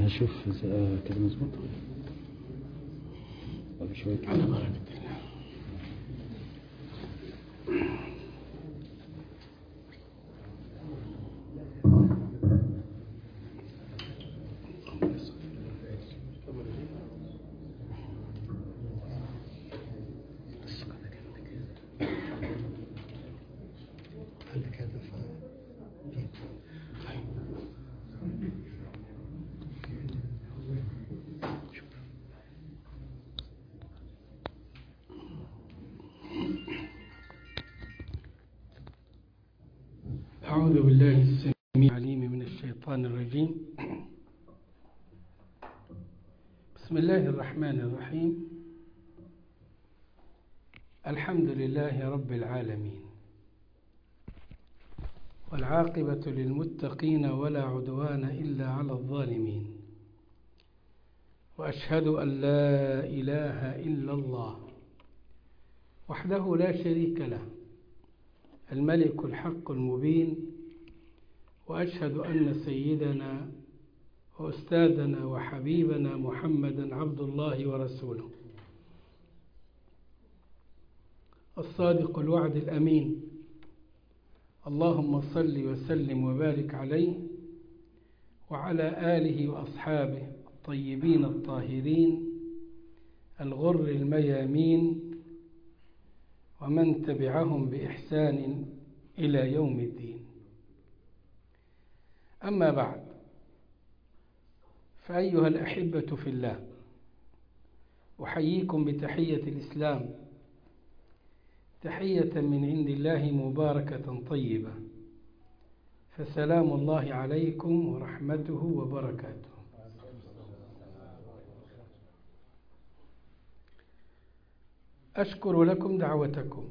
هشوف آه، كده مظبوط طب شوية على بركة الله عندك هدف أعوذ بالله السميع العليم من الشيطان الرجيم بسم الله الرحمن الرحيم الحمد لله رب العالمين والعاقبة للمتقين ولا عدوان إلا على الظالمين وأشهد أن لا إله إلا الله وحده لا شريك له الملك الحق المبين وأشهد أن سيدنا وأستاذنا وحبيبنا محمدا عبد الله ورسوله الصادق الوعد الأمين اللهم صل وسلم وبارك عليه وعلى آله وأصحابه الطيبين الطاهرين الغر الميامين ومن تبعهم بإحسان إلى يوم الدين أما بعد فأيها الأحبة في الله أحييكم بتحية الإسلام تحية من عند الله مباركة طيبة فسلام الله عليكم ورحمته وبركاته أشكر لكم دعوتكم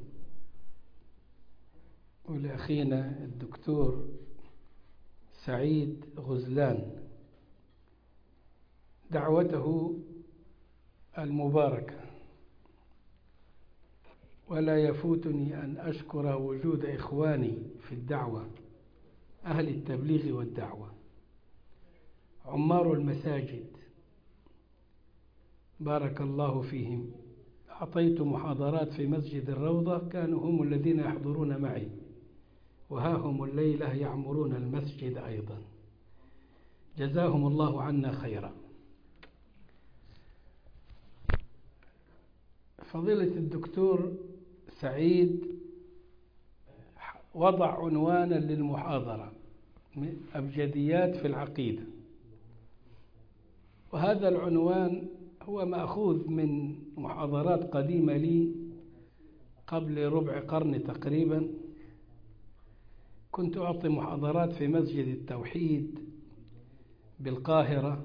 ولأخينا الدكتور سعيد غزلان دعوته المباركة ولا يفوتني أن أشكر وجود إخواني في الدعوة أهل التبليغ والدعوة عمار المساجد بارك الله فيهم أعطيت محاضرات في مسجد الروضة كانوا هم الذين يحضرون معي وها هم الليلة يعمرون المسجد أيضا جزاهم الله عنا خيرا فضيلة الدكتور سعيد وضع عنوانا للمحاضرة أبجديات في العقيدة وهذا العنوان هو مأخوذ من محاضرات قديمة لي قبل ربع قرن تقريبا كنت أعطي محاضرات في مسجد التوحيد بالقاهرة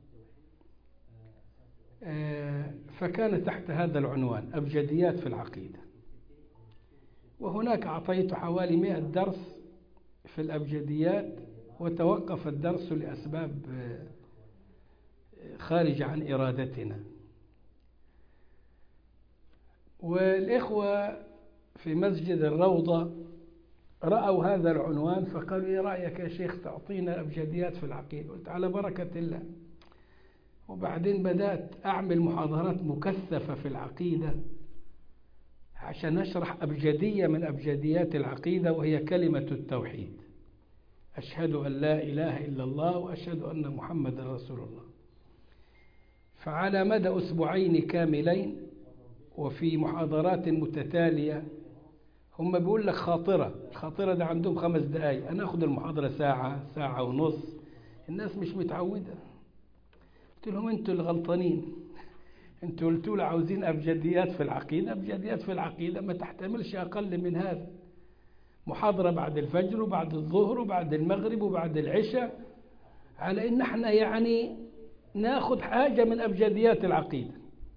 فكان تحت هذا العنوان أبجديات في العقيدة وهناك أعطيت حوالي مئة درس في الأبجديات وتوقف الدرس لأسباب خارجة عن إرادتنا والإخوة في مسجد الروضة رأوا هذا العنوان فقالوا إيه رأيك يا شيخ تعطينا أبجديات في العقيدة قلت على بركة الله وبعدين بدأت أعمل محاضرات مكثفة في العقيدة عشان أشرح أبجدية من أبجديات العقيدة وهي كلمة التوحيد أشهد أن لا إله إلا الله وأشهد أن محمد رسول الله فعلى مدى أسبوعين كاملين وفي محاضرات متتالية هم بيقول لك خاطرة الخاطرة ده عندهم خمس دقايق أنا أخذ المحاضرة ساعة ساعة ونص الناس مش متعودة قلت لهم أنتوا الغلطانين أنتوا قلتوا لي عاوزين أبجديات في العقيدة أبجديات في العقيدة ما تحتملش أقل من هذا محاضرة بعد الفجر وبعد الظهر وبعد المغرب وبعد العشاء على إن احنا يعني ناخد حاجة من أبجديات العقيدة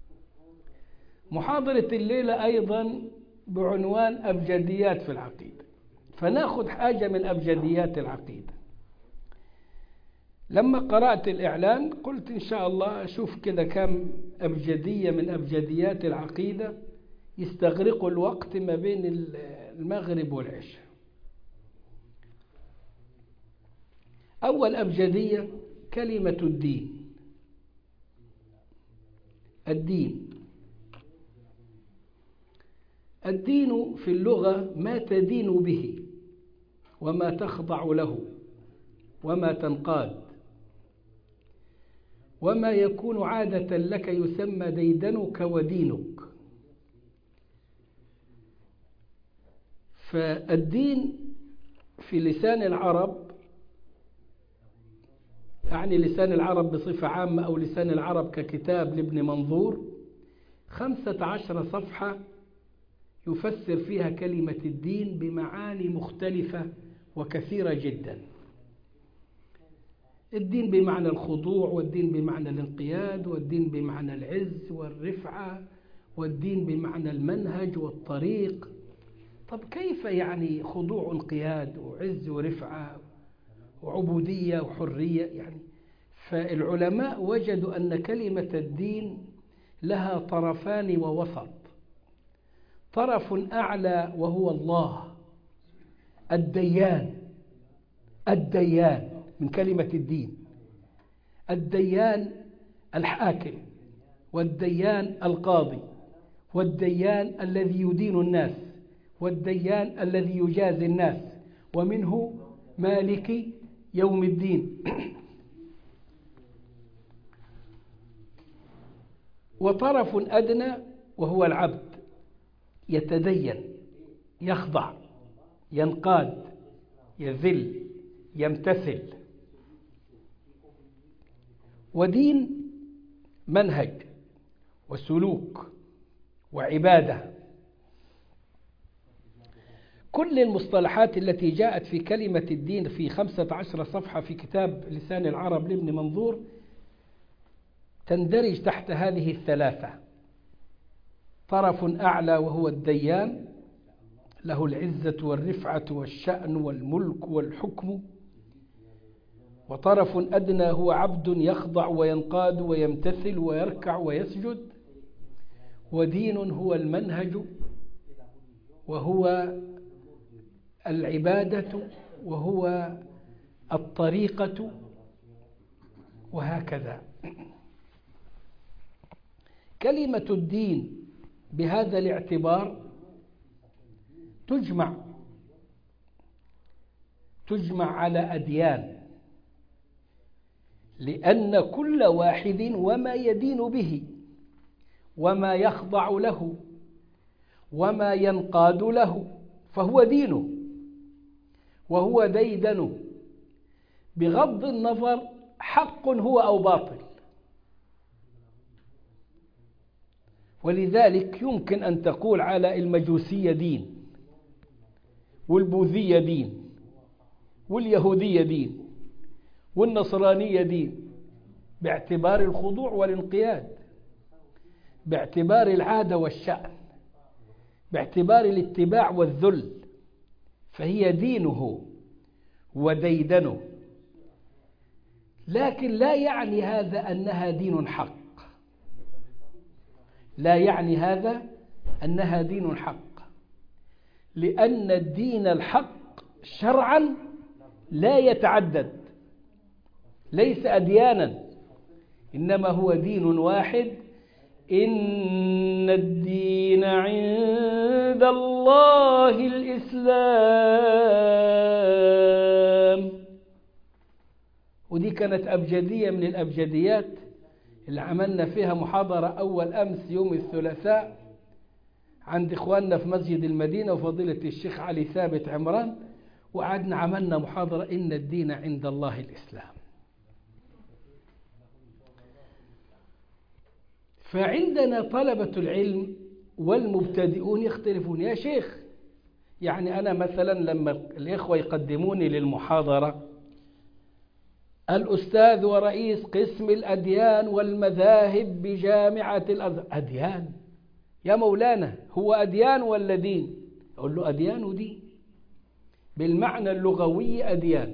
محاضرة الليلة أيضا بعنوان أبجديات في العقيدة فناخد حاجة من أبجديات العقيدة لما قرأت الإعلان قلت إن شاء الله أشوف كده كم أبجدية من أبجديات العقيدة يستغرقوا الوقت ما بين المغرب والعشاء أول أبجدية كلمة الدين الدين الدين في اللغة ما تدين به وما تخضع له وما تنقاد وما يكون عادة لك يسمى ديدنك ودينك فالدين في لسان العرب أعني لسان العرب بصفة عامة أو لسان العرب ككتاب لابن منظور خمسة عشر صفحة يفسر فيها كلمة الدين بمعاني مختلفة وكثيرة جدا الدين بمعنى الخضوع والدين بمعنى الانقياد والدين بمعنى العز والرفعة والدين بمعنى المنهج والطريق طب كيف يعني خضوع وانقياد وعز ورفعة وعبودية وحرية يعني فالعلماء وجدوا أن كلمة الدين لها طرفان ووسط طرف أعلى وهو الله الديان الديان من كلمة الدين الديان الحاكم والديان القاضي والديان الذي يدين الناس والديان الذي يجازي الناس ومنه مالك يوم الدين وطرف أدنى وهو العبد يتدين يخضع ينقاد يذل يمتثل ودين منهج وسلوك وعباده كل المصطلحات التي جاءت في كلمة الدين في خمسة عشر صفحة في كتاب لسان العرب لابن منظور تندرج تحت هذه الثلاثة طرف أعلى وهو الديان له العزة والرفعة والشأن والملك والحكم وطرف أدنى هو عبد يخضع وينقاد ويمتثل ويركع ويسجد ودين هو المنهج وهو العبادة وهو الطريقة وهكذا كلمة الدين بهذا الاعتبار تجمع تجمع على أديان لأن كل واحد وما يدين به وما يخضع له وما ينقاد له فهو دينه وهو ديدنه بغض النظر حق هو أو باطل ولذلك يمكن أن تقول على المجوسية دين والبوذية دين واليهودية دين والنصرانية دين باعتبار الخضوع والانقياد باعتبار العادة والشأن باعتبار الاتباع والذل فهي دينه وديدنه لكن لا يعني هذا أنها دين حق لا يعني هذا أنها دين حق لأن الدين الحق شرعا لا يتعدد ليس أديانا إنما هو دين واحد إن الدين عند الله الإسلام ودي كانت أبجدية من الأبجديات اللي عملنا فيها محاضرة أول أمس يوم الثلاثاء عند إخواننا في مسجد المدينة وفضيلة الشيخ علي ثابت عمران وقعدنا عملنا محاضرة إن الدين عند الله الإسلام فعندنا طلبة العلم والمبتدئون يختلفون يا شيخ يعني أنا مثلا لما الإخوة يقدموني للمحاضرة الأستاذ ورئيس قسم الأديان والمذاهب بجامعة الأزهر أديان يا مولانا هو أديان ولا دين أقول له أديان ودين بالمعنى اللغوي أديان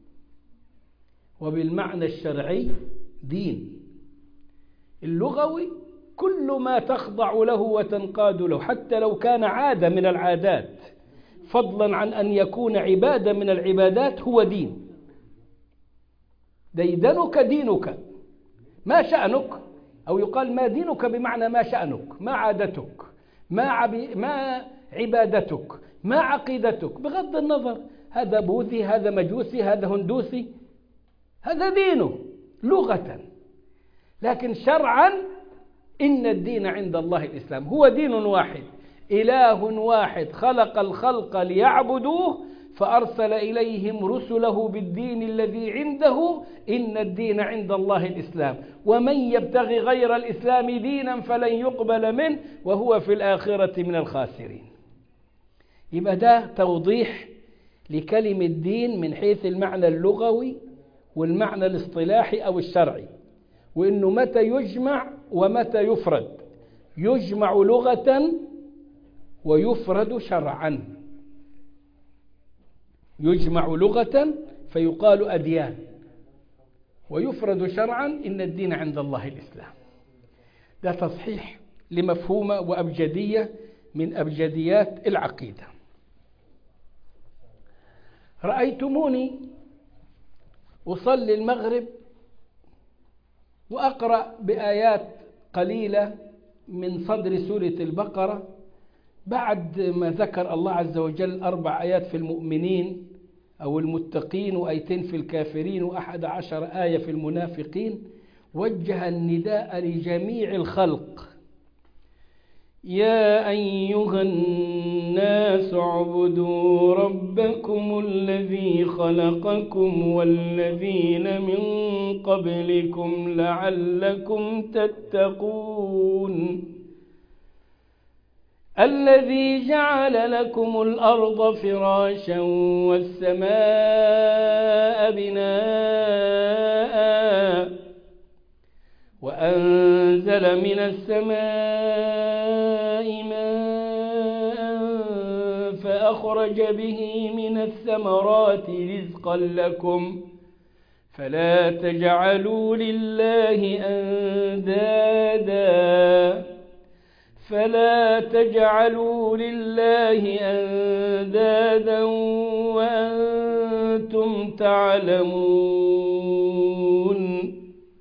وبالمعنى الشرعي دين اللغوي كل ما تخضع له وتنقاد له حتى لو كان عادة من العادات فضلا عن أن يكون عبادة من العبادات هو دين ديدنك دينك ما شأنك أو يقال ما دينك بمعنى ما شأنك ما عادتك ما, عبي ما عبادتك ما عقيدتك بغض النظر هذا بوذي هذا مجوسي هذا هندوسي هذا دينه لغة لكن شرعا إن الدين عند الله الإسلام هو دين واحد إله واحد خلق الخلق ليعبدوه فأرسل إليهم رسله بالدين الذي عنده إن الدين عند الله الإسلام ومن يبتغي غير الإسلام دينا فلن يقبل منه وهو في الآخرة من الخاسرين يبقى ده توضيح لكلمة دين من حيث المعنى اللغوي والمعنى الاصطلاحي أو الشرعي وإنه متى يجمع ومتى يفرد يجمع لغة ويفرد شرعا يجمع لغة فيقال أديان ويفرد شرعا إن الدين عند الله الإسلام ده تصحيح لمفهومة وأبجدية من أبجديات العقيدة رأيتموني أصلي المغرب وأقرأ بآيات قليلة من صدر سورة البقرة بعد ما ذكر الله عز وجل أربع آيات في المؤمنين أو المتقين وآيتين في الكافرين وأحد عشر آية في المنافقين وجه النداء لجميع الخلق يا أيها الناس اعبدوا ربكم الذي خلقكم والذين من قبلكم لعلكم تتقون الذي جعل لكم الأرض فراشا والسماء بناء وأنزل من السماء ماء فأخرج به من الثمرات رزقا لكم فلا تجعلوا لله أندادا فلا تجعلوا لله أندادا وأنتم تعلمون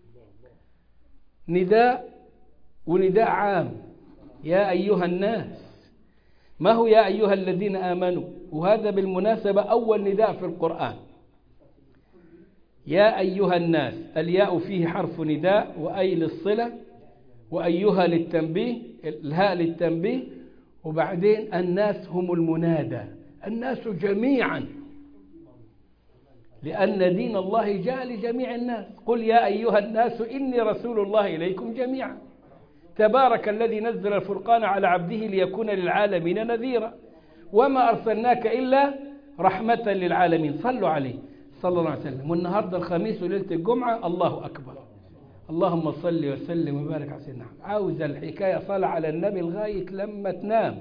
نداء ونداء عام يا أيها الناس ما هو يا أيها الذين آمنوا وهذا بالمناسبة أول نداء في القرآن يا أيها الناس الياء فيه حرف نداء وأي للصلة وأيها للتنبيه الهاء للتنبيه وبعدين الناس هم المنادى الناس جميعا لأن دين الله جاء لجميع الناس قل يا أيها الناس إني رسول الله إليكم جميعا تبارك الذي نزل الفرقان على عبده ليكون للعالمين نذيرا وما أرسلناك إلا رحمة للعالمين صلوا عليه صلى الله عليه وسلم والنهاردة الخميس وليلة الجمعة الله أكبر اللهم صل وسلم وبارك على سيدنا محمد عاوز الحكاية صلاة على النبي لغاية لما تنام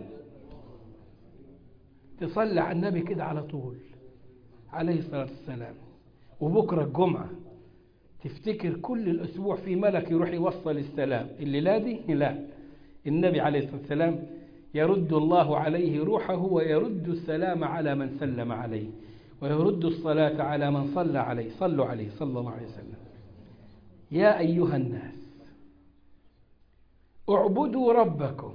تصلي على النبي كده على طول عليه الصلاة والسلام وبكرة الجمعة تفتكر كل الأسبوع في ملك يروح يوصل السلام اللي لا دي لا النبي عليه الصلاة والسلام يرد الله عليه روحه ويرد السلام على من سلم عليه ويرد الصلاة على من صلى عليه صلوا عليه صلى الله عليه وسلم يا أيها الناس اعبدوا ربكم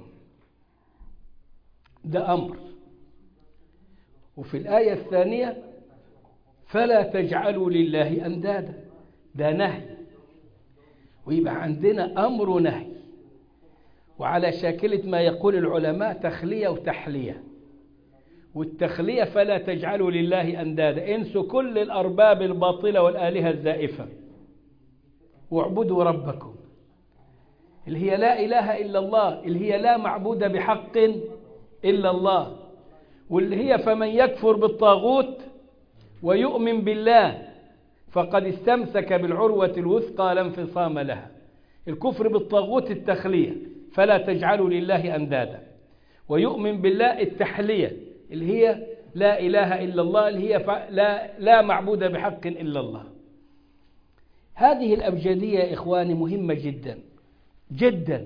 ده أمر وفي الآية الثانية فلا تجعلوا لله أندادا ده نهي ويبقى عندنا أمر ونهي وعلى شاكلة ما يقول العلماء تخلية وتحلية والتخلية فلا تجعلوا لله أندادا انسوا كل الأرباب الباطلة والآلهة الزائفة واعبدوا ربكم اللي هي لا إله إلا الله اللي هي لا معبود بحق إلا الله واللي هي فمن يكفر بالطاغوت ويؤمن بالله فقد استمسك بالعروة الوثقى لا انفصام لها الكفر بالطاغوت التخلية فلا تجعلوا لله أندادا ويؤمن بالله التحلية اللي هي لا إله إلا الله اللي هي لا, لا معبود بحق إلا الله هذه الأبجدية يا إخواني مهمة جدا جدا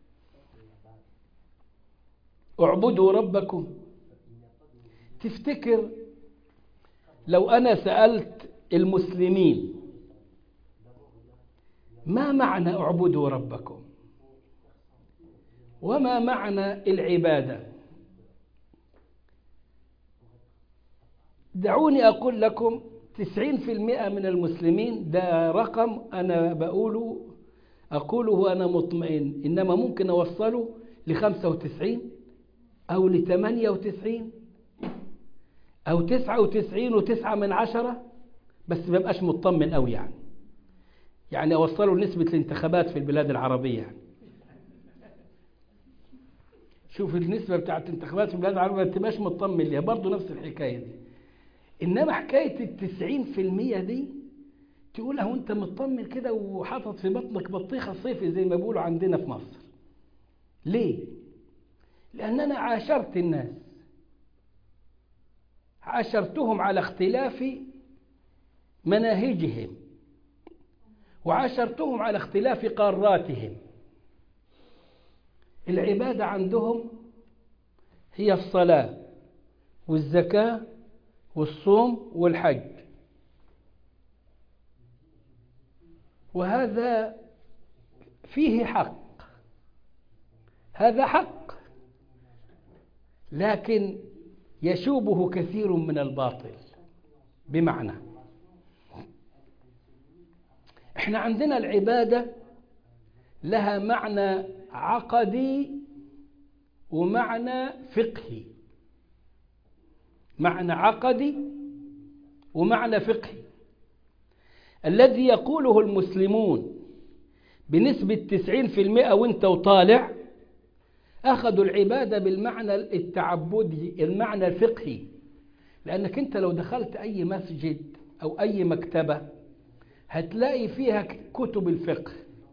اعبدوا ربكم تفتكر لو أنا سألت المسلمين ما معنى اعبدوا ربكم وما معنى العبادة دعوني أقول لكم تسعين في المئة من المسلمين ده رقم أنا بقوله أقوله أنا مطمئن إنما ممكن أوصله لخمسة وتسعين أو لثمانية وتسعين أو تسعة وتسعين وتسعة من عشرة بس ما بقاش مطمن أوي يعني يعني أوصله لنسبة الانتخابات في البلاد العربية يعني شوف النسبة بتاعت الانتخابات في البلاد العربية ما تبقاش مطمن ليها برضه نفس الحكاية دي إنما حكاية التسعين في المية دي تقول أهو أنت مطمن كده وحاطط في بطنك بطيخة صيفي زي ما بيقولوا عندنا في مصر ليه؟ لأن أنا عاشرت الناس عاشرتهم على اختلاف مناهجهم وعاشرتهم على اختلاف قاراتهم العبادة عندهم هي الصلاة والزكاة والصوم والحج وهذا فيه حق هذا حق لكن يشوبه كثير من الباطل بمعنى احنا عندنا العبادة لها معنى عقدي ومعنى فقهي معنى عقدي ومعنى فقهي الذي يقوله المسلمون بنسبة تسعين في المئة وانت وطالع أخذوا العبادة بالمعنى التعبدي المعنى الفقهي لأنك أنت لو دخلت أي مسجد أو أي مكتبة هتلاقي فيها كتب الفقه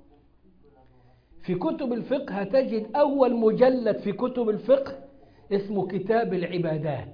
في كتب الفقه هتجد أول مجلد في كتب الفقه اسمه كتاب العبادات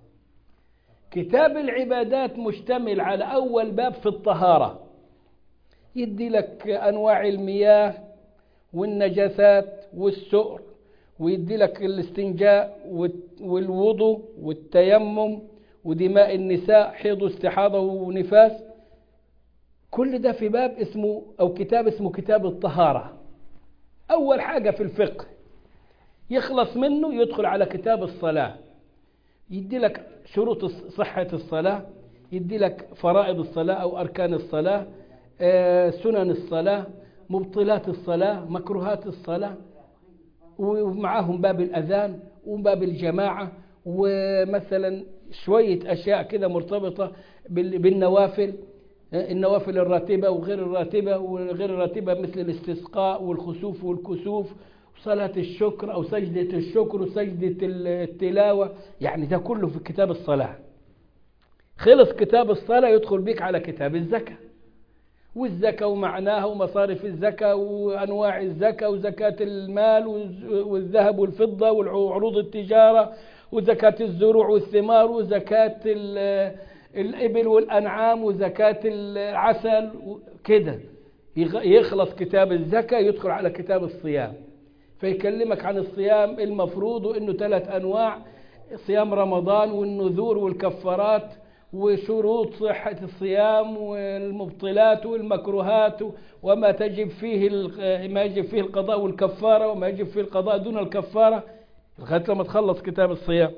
كتاب العبادات مشتمل على أول باب في الطهارة يدي لك أنواع المياه والنجاسات والسؤر ويدي لك الاستنجاء والوضوء والتيمم ودماء النساء حيض واستحاضة ونفاس كل ده في باب اسمه أو كتاب اسمه كتاب الطهارة أول حاجة في الفقه يخلص منه يدخل على كتاب الصلاة يدي لك شروط صحة الصلاة يدي لك فرائض الصلاة أو أركان الصلاة سنن الصلاة مبطلات الصلاة مكروهات الصلاة ومعاهم باب الأذان وباب الجماعة ومثلا شوية أشياء كده مرتبطة بالنوافل النوافل الراتبة وغير الراتبة وغير الراتبة مثل الاستسقاء والخسوف والكسوف صلاة الشكر أو سجدة الشكر وسجدة التلاوة يعني ده كله في كتاب الصلاة خلص كتاب الصلاة يدخل بيك على كتاب الزكاة والزكاة ومعناها ومصارف الزكاة وأنواع الزكاة وزكاة المال والذهب والفضة وعروض التجارة وزكاة الزروع والثمار وزكاة الإبل والأنعام وزكاة العسل كده يخلص كتاب الزكاة يدخل على كتاب الصيام فيكلمك عن الصيام المفروض وإنه ثلاث أنواع صيام رمضان والنذور والكفارات وشروط صحة الصيام والمبطلات والمكروهات وما تجب فيه ما يجب فيه القضاء والكفارة وما يجب فيه القضاء دون الكفارة لغاية لما تخلص كتاب الصيام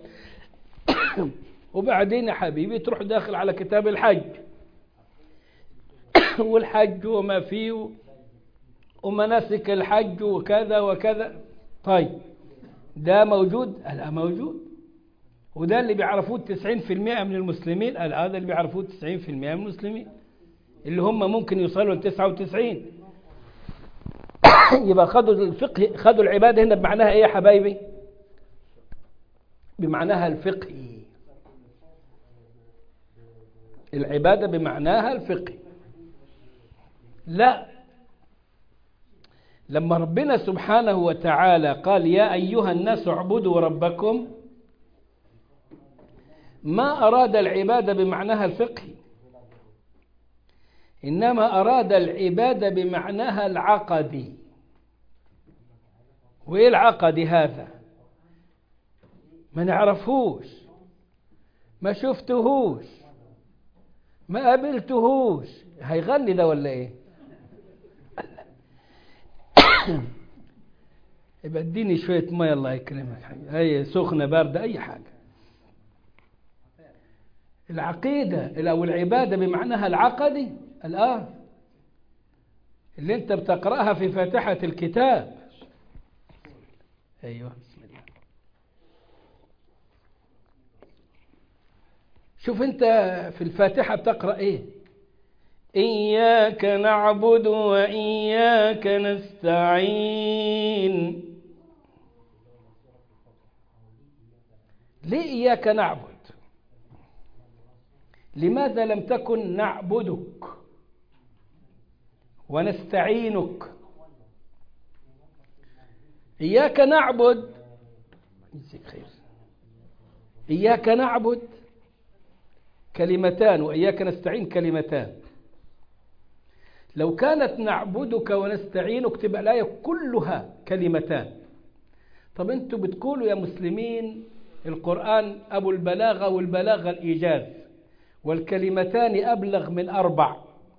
وبعدين يا حبيبي تروح داخل على كتاب الحج والحج وما فيه ومناسك الحج وكذا وكذا طيب ده موجود لا موجود وده اللي بيعرفوه التسعين في المئة من المسلمين هذا اللي بيعرفوه التسعين في المئة من المسلمين اللي هم ممكن يوصلوا لتسعة وتسعين يبقى خدوا الفقه خدوا العبادة هنا بمعناها ايه يا حبايبي بمعناها الفقهي العبادة بمعناها الفقهي لا لما ربنا سبحانه وتعالى قال يا أيها الناس اعبدوا ربكم ما أراد العبادة بمعناها الفقهي إنما أراد العبادة بمعناها العقدي وإيه العقدي هذا ما نعرفهوش ما شفتهوش ما قابلتهوش هيغني ده ولا ايه يبقى اديني شوية مية الله يكرمك حبيبي هي سخنة باردة أي حاجة العقيدة أو العبادة بمعناها العقدي الآن اللي أنت بتقرأها في فاتحة الكتاب أيوه بسم الله شوف أنت في الفاتحة بتقرأ إيه إياك نعبد وإياك نستعين ليه إياك نعبد لماذا لم تكن نعبدك ونستعينك إياك نعبد يجزيك خير إياك نعبد كلمتان وإياك نستعين كلمتان لو كانت نعبدك ونستعينك تبقى الآية كلها كلمتان طب انتوا بتقولوا يا مسلمين القرآن أبو البلاغة والبلاغة الإيجاز والكلمتان أبلغ من أربع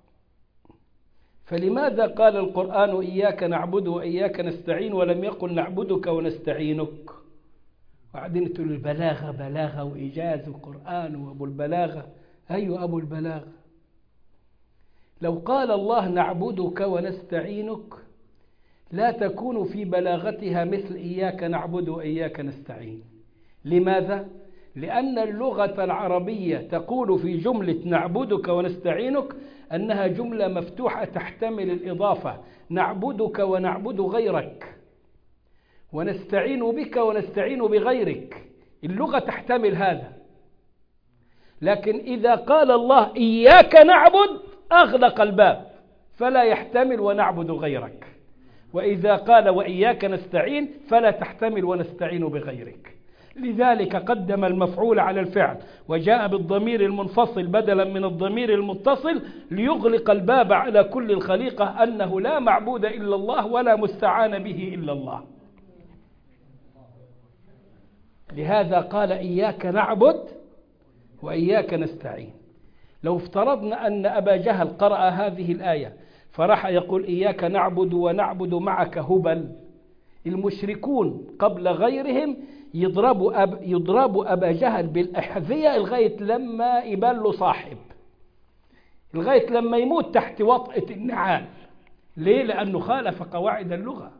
فلماذا قال القرآن إياك نعبد وإياك نستعين ولم يقل نعبدك ونستعينك وبعدين تقول البلاغة بلاغة وإيجاز وقرآن وأبو البلاغة أيوة أبو البلاغة لو قال الله نعبدك ونستعينك لا تكون في بلاغتها مثل إياك نعبد وإياك نستعين لماذا؟ لأن اللغة العربية تقول في جملة نعبدك ونستعينك أنها جملة مفتوحة تحتمل الإضافة نعبدك ونعبد غيرك ونستعين بك ونستعين بغيرك اللغة تحتمل هذا لكن إذا قال الله إياك نعبد أغلق الباب فلا يحتمل ونعبد غيرك وإذا قال وإياك نستعين فلا تحتمل ونستعين بغيرك لذلك قدم المفعول على الفعل وجاء بالضمير المنفصل بدلا من الضمير المتصل ليغلق الباب على كل الخليقة أنه لا معبود إلا الله ولا مستعان به إلا الله لهذا قال إياك نعبد وإياك نستعين لو افترضنا أن أبا جهل قرأ هذه الآية فراح يقول إياك نعبد ونعبد معك هبل المشركون قبل غيرهم يضربوا أب يضربوا أبا جهل بالأحذية لغاية لما يبان له صاحب لغاية لما يموت تحت وطأة النعال ليه؟ لأنه خالف قواعد اللغة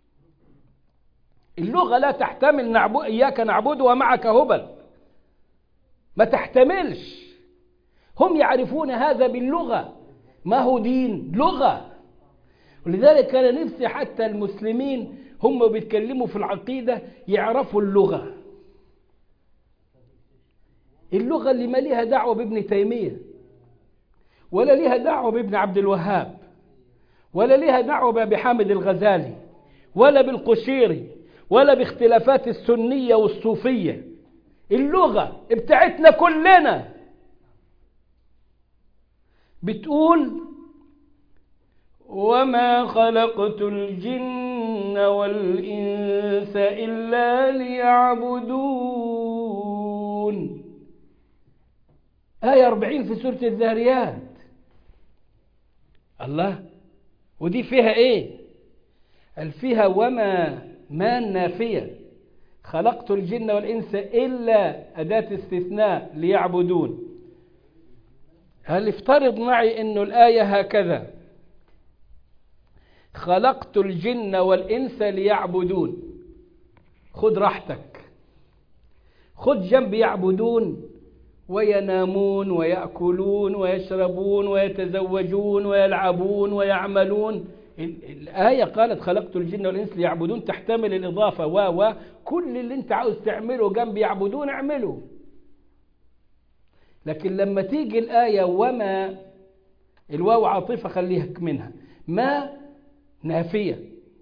اللغة لا تحتمل نعبد إياك نعبد ومعك هبل ما تحتملش هم يعرفون هذا باللغة ما هو دين لغة ولذلك كان نفسي حتى المسلمين هم بيتكلموا في العقيدة يعرفوا اللغة اللغة اللي ما ليها دعوة بابن تيمية ولا ليها دعوة بابن عبد الوهاب ولا ليها دعوة بأبي حامد الغزالي ولا بالقشيري ولا باختلافات السنية والصوفية اللغة بتاعتنا كلنا بتقول وما خلقت الجن والإنس إلا ليعبدون آية 40 في سورة الذاريات الله ودي فيها ايه قال فيها وما ما النافية خلقت الجن والإنس إلا أداة استثناء ليعبدون هل افترض معي أن الآية هكذا خلقت الجن والإنس ليعبدون خذ راحتك خذ جنب يعبدون وينامون ويأكلون ويشربون ويتزوجون ويلعبون ويعملون الآية قالت خلقت الجن والإنس ليعبدون تحتمل الإضافة و و كل اللي أنت عاوز تعمله جنب يعبدون اعمله لكن لما تيجي الآية وما الواو عاطفة خليها منها ما نافية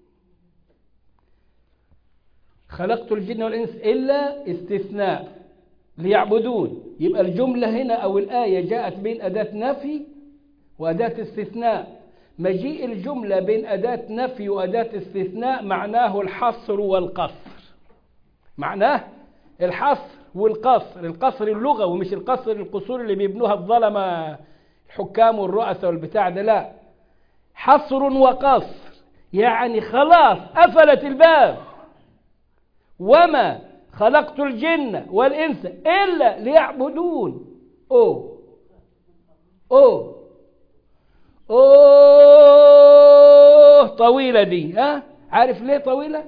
خلقت الجن والإنس إلا استثناء ليعبدون يبقى الجملة هنا أو الآية جاءت بين أداة نفي وأداة استثناء مجيء الجملة بين أداة نفي وأداة استثناء معناه الحصر والقصر معناه الحصر والقصر القصر اللغوي مش القصر القصور اللي بيبنوها الظلمة الحكام والرؤساء والبتاع ده لا حصر وقصر يعني خلاص قفلت الباب وما خلقت الجن والإنس إلا ليعبدون أوه أوه أوه طويلة دي ها عارف ليه طويلة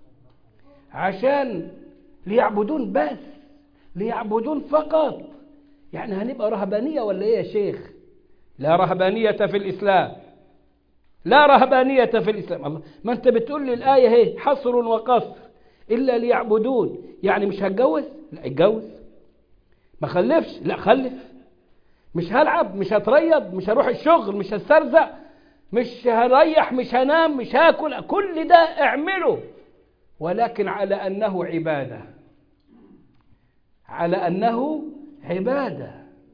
عشان ليعبدون بس ليعبدون فقط يعني هنبقى رهبانية ولا ايه يا شيخ لا رهبانية في الإسلام لا رهبانية في الإسلام الله ما أنت بتقول لي الآية هي حصر وقصر إلا ليعبدون يعني مش هتجوز لا اتجوز ما خلفش لا خلف مش هلعب مش هتريض مش هروح الشغل مش هسترزق مش هريح مش هنام مش هاكل كل ده اعمله ولكن على أنه عبادة على أنه عبادة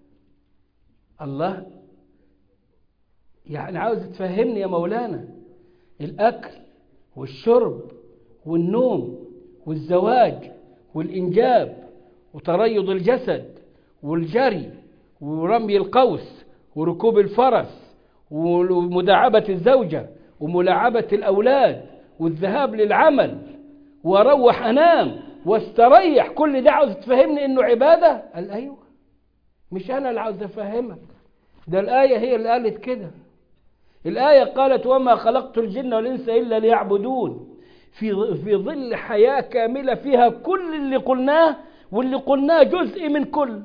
الله يعني عاوز تفهمني يا مولانا الأكل والشرب والنوم والزواج والإنجاب وتريض الجسد والجري ورمي القوس وركوب الفرس ومداعبة الزوجة وملاعبة الأولاد والذهاب للعمل واروح أنام واستريح كل ده عاوز تفهمني إنه عبادة قال أيوه مش أنا اللي عاوز أفهمك ده الآية هي اللي قالت كده الآية قالت وما خلقت الجن والإنس إلا ليعبدون في في ظل حياة كاملة فيها كل اللي قلناه واللي قلناه جزء من كل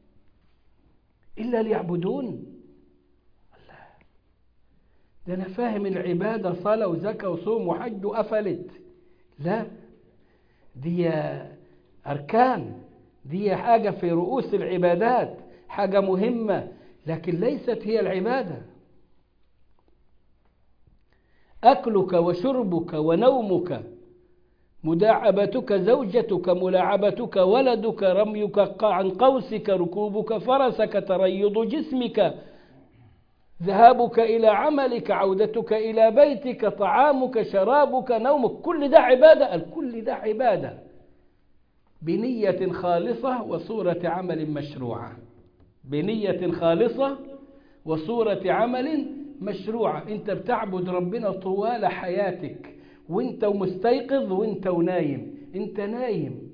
إلا ليعبدون الله ده أنا فاهم العبادة صلاة وزكاة وصوم وحج وقفلت لا دي أركان دي حاجة في رؤوس العبادات حاجة مهمة لكن ليست هي العبادة أكلك وشربك ونومك مداعبتك زوجتك ملاعبتك ولدك رميك عن قوسك ركوبك فرسك تريض جسمك ذهابك إلى عملك عودتك إلى بيتك طعامك شرابك نومك كل ده عبادة الكل ده عبادة بنية خالصة وصورة عمل مشروعة بنية خالصة وصورة عمل مشروعة انت بتعبد ربنا طوال حياتك وانت مستيقظ وانت ونايم انت نايم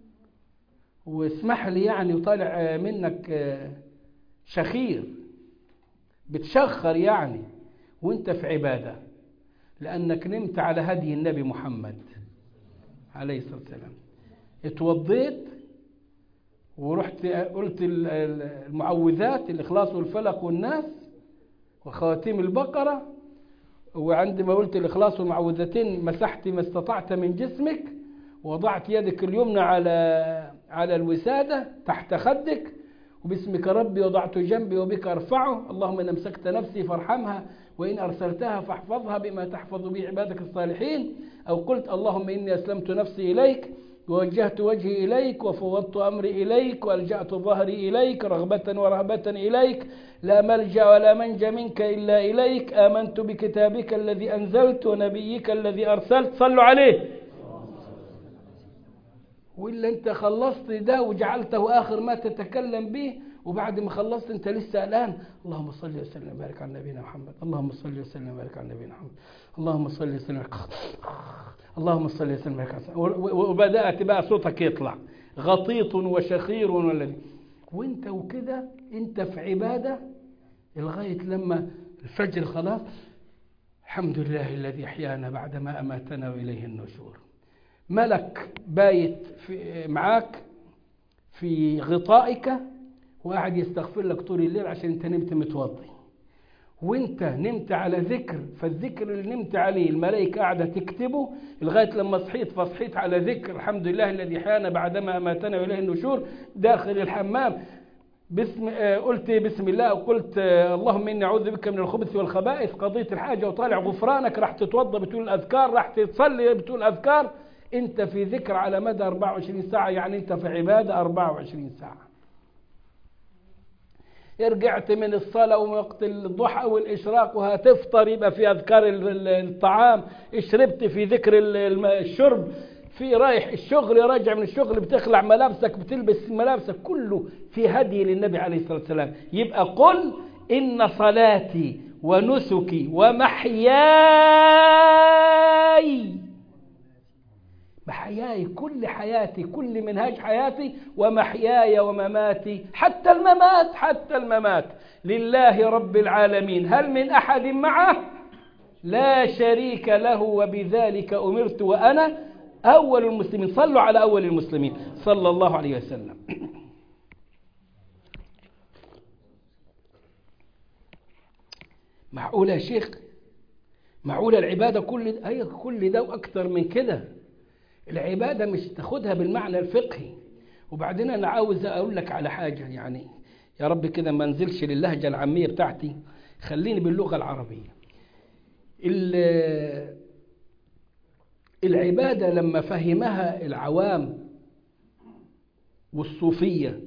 واسمح لي يعني طالع منك شخير بتشخر يعني وانت في عبادة لأنك نمت على هدي النبي محمد عليه الصلاة والسلام اتوضيت ورحت قلت المعوذات الإخلاص والفلق والناس وخواتيم البقرة وعندما قلت الإخلاص والمعوذتين مسحت ما استطعت من جسمك وضعت يدك اليمنى على على الوسادة تحت خدك وباسمك ربي وضعت جنبي وبك أرفعه اللهم إن أمسكت نفسي فارحمها وإن أرسلتها فاحفظها بما تحفظ به عبادك الصالحين أو قلت اللهم إني أسلمت نفسي إليك ووجهت وجهي إليك وفوضت أمري إليك وألجأت ظهري إليك رغبة ورهبة إليك لا ملجأ ولا منجى منك إلا إليك آمنت بكتابك الذي أنزلت ونبيك الذي أرسلت صلوا عليه وإلا أنت خلصت ده وجعلته آخر ما تتكلم به وبعد ما خلصت أنت لسه الآن اللهم صل وسلم وبارك على نبينا محمد اللهم صل وسلم وبارك على نبينا محمد اللهم صل وسلم اللهم صل وسلم وبارك على وبدأت بقى صوتك يطلع غطيط وشخير والذي وانت وكده انت في عبادة لغاية لما الفجر خلاص الحمد لله الذي احيانا بعدما اماتنا واليه النشور ملك بايت في معاك في غطائك وقاعد يستغفر لك طول الليل عشان انت نمت متوضي وانت نمت على ذكر فالذكر اللي نمت عليه الملائكة قاعدة تكتبه لغاية لما صحيت فصحيت على ذكر الحمد لله الذي حيانا بعدما أماتنا وإليه النشور داخل الحمام بسم آه قلت بسم الله وقلت آه اللهم إني أعوذ بك من الخبث والخبائث قضيت الحاجة وطالع غفرانك راح تتوضى بتقول الأذكار راح تصلي بتقول أذكار أنت في ذكر على مدى 24 ساعة يعني أنت في عبادة 24 ساعة رجعت من الصلاة ووقت الضحى والإشراق وهتفطر يبقى في أذكار الطعام شربت في ذكر الشرب في رايح الشغل راجع من الشغل بتخلع ملابسك بتلبس ملابسك كله في هدي للنبي عليه الصلاة والسلام يبقى قل إن صلاتي ونسكي ومحياي محياي كل حياتي كل منهاج حياتي ومحياي ومماتي حتى الممات حتى الممات لله رب العالمين هل من أحد معه لا شريك له وبذلك أمرت وأنا أول المسلمين صلوا على أول المسلمين صلى الله عليه وسلم معقولة يا شيخ معقولة العبادة كل أي كل ده وأكثر من كده العبادة مش تاخدها بالمعنى الفقهي وبعدين أنا عاوز أقول لك على حاجة يعني يا رب كده ما انزلش للهجة العامية بتاعتي خليني باللغة العربية العبادة لما فهمها العوام والصوفية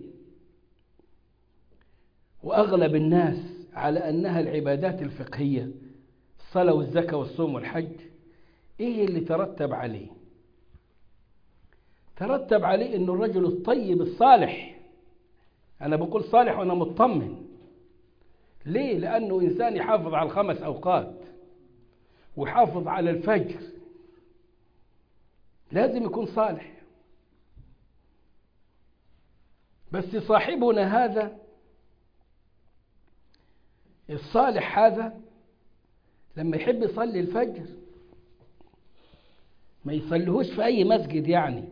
وأغلب الناس على أنها العبادات الفقهية الصلاة والزكاة والصوم والحج إيه اللي ترتب عليه ترتب عليه أنه الرجل الطيب الصالح أنا بقول صالح وأنا مطمن ليه؟ لأنه إنسان يحافظ على الخمس أوقات ويحافظ على الفجر لازم يكون صالح بس صاحبنا هذا الصالح هذا لما يحب يصلي الفجر ما يصليهوش في أي مسجد يعني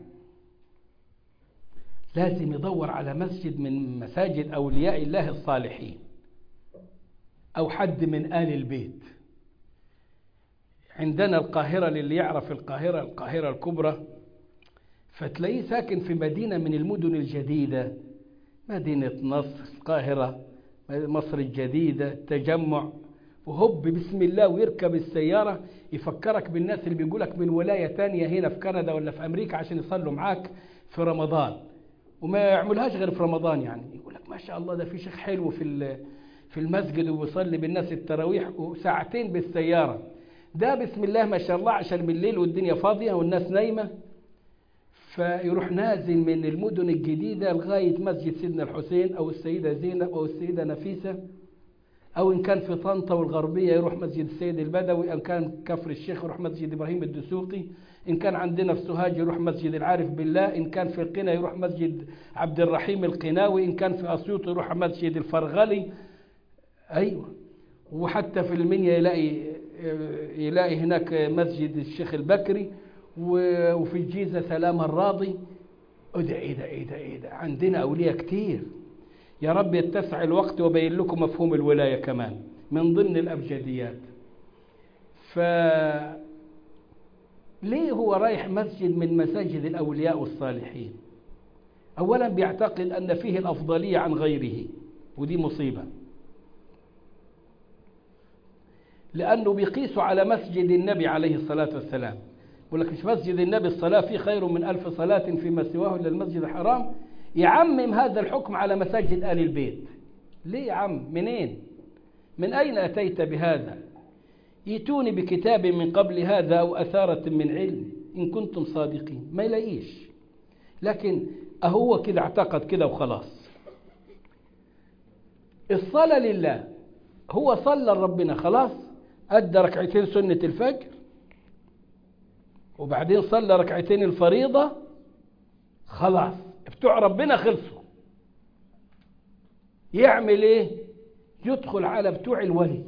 لازم يدور على مسجد من مساجد أولياء الله الصالحين أو حد من آل البيت عندنا القاهرة للي يعرف القاهرة القاهرة الكبرى فتلاقيه ساكن في مدينة من المدن الجديدة مدينة نصر القاهرة مصر الجديدة التجمع وهب بسم الله ويركب السيارة يفكرك بالناس اللي بيقولك من ولاية تانية هنا في كندا ولا في أمريكا عشان يصلوا معاك في رمضان وما يعملهاش غير في رمضان يعني يقول لك ما شاء الله ده في شيخ حلو في في المسجد وبيصلي بالناس التراويح وساعتين بالسيارة ده بسم الله ما شاء الله عشان بالليل والدنيا فاضية والناس نايمة فيروح نازل من المدن الجديدة لغاية مسجد سيدنا الحسين أو السيدة زينب أو السيدة نفيسة أو إن كان في طنطا والغربية يروح مسجد السيد البدوي إن كان كفر الشيخ يروح مسجد إبراهيم الدسوقي إن كان عندنا في سوهاج يروح مسجد العارف بالله إن كان في القنا يروح مسجد عبد الرحيم القناوي إن كان في أسيوط يروح مسجد الفرغلي أيوة وحتى في المنيا يلاقي يلاقي هناك مسجد الشيخ البكري وفي الجيزة سلام الراضي ايه ده ايه ده ايه ده ايه ده عندنا أولياء كتير يا رب يتسع الوقت وبين لكم مفهوم الولاية كمان من ضمن الأبجديات ف ليه هو رايح مسجد من مساجد الأولياء والصالحين أولا بيعتقد أن فيه الأفضلية عن غيره ودي مصيبة لأنه بيقيسوا على مسجد النبي عليه الصلاة والسلام يقول لك مش مسجد النبي الصلاة فيه خير من ألف صلاة فيما سواه إلا المسجد الحرام يعمم هذا الحكم على مساجد آل البيت ليه يا عم منين من أين أتيت بهذا يتوني بكتاب من قبل هذا أو أثارة من علم إن كنتم صادقين ما يلاقيش لكن أهو كده اعتقد كده وخلاص الصلاة لله هو صلى ربنا خلاص أدى ركعتين سنة الفجر وبعدين صلى ركعتين الفريضة خلاص بتوع ربنا خلصوا يعمل ايه يدخل على بتوع الولي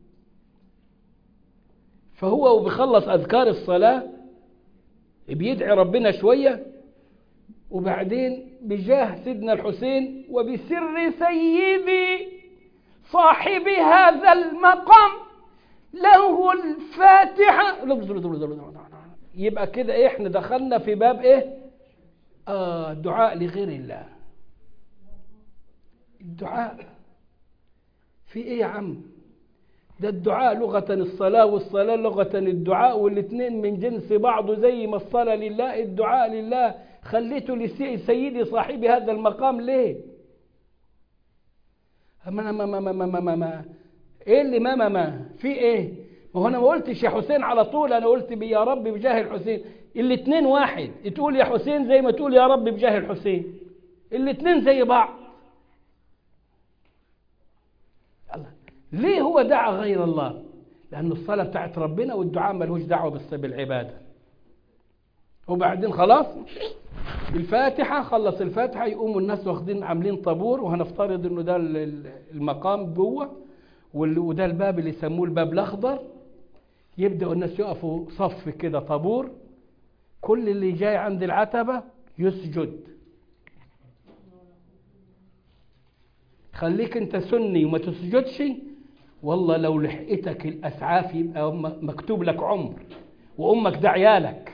فهو وبيخلص أذكار الصلاة بيدعي ربنا شوية وبعدين بجاه سيدنا الحسين وبسر سيدي صاحب هذا المقام له الفاتحة يبقى كده إيه احنا دخلنا في باب ايه آه دعاء لغير الله الدعاء في ايه يا عم ده الدعاء لغة الصلاة والصلاة لغة الدعاء والاثنين من جنس بعض زي ما الصلاة لله الدعاء لله خليته لسيدي صاحبي هذا المقام ليه ما ما ما ما ما ما ما ما ايه اللي ما ما ما في ايه ما هو انا ما قلتش يا حسين على طول انا قلت يا رب بجاه الحسين الاثنين واحد تقول يا حسين زي ما تقول يا رب بجاه الحسين الاثنين زي بعض الله ليه هو دعا غير الله لأن الصلاة بتاعت ربنا والدعاء ملهوش دعوة بالص- بالعبادة وبعدين خلاص الفاتحة خلص الفاتحة يقوموا الناس واخدين عاملين طابور وهنفترض انه ده ال- ال- المقام جوه وال- وده الباب اللي يسموه الباب الأخضر يبدأوا الناس يقفوا صف كده طابور كل اللي جاي عند العتبة يسجد خليك انت سني وما تسجدش والله لو لحقتك الاسعاف يبقى م- مكتوب لك عمر وامك ده عيالك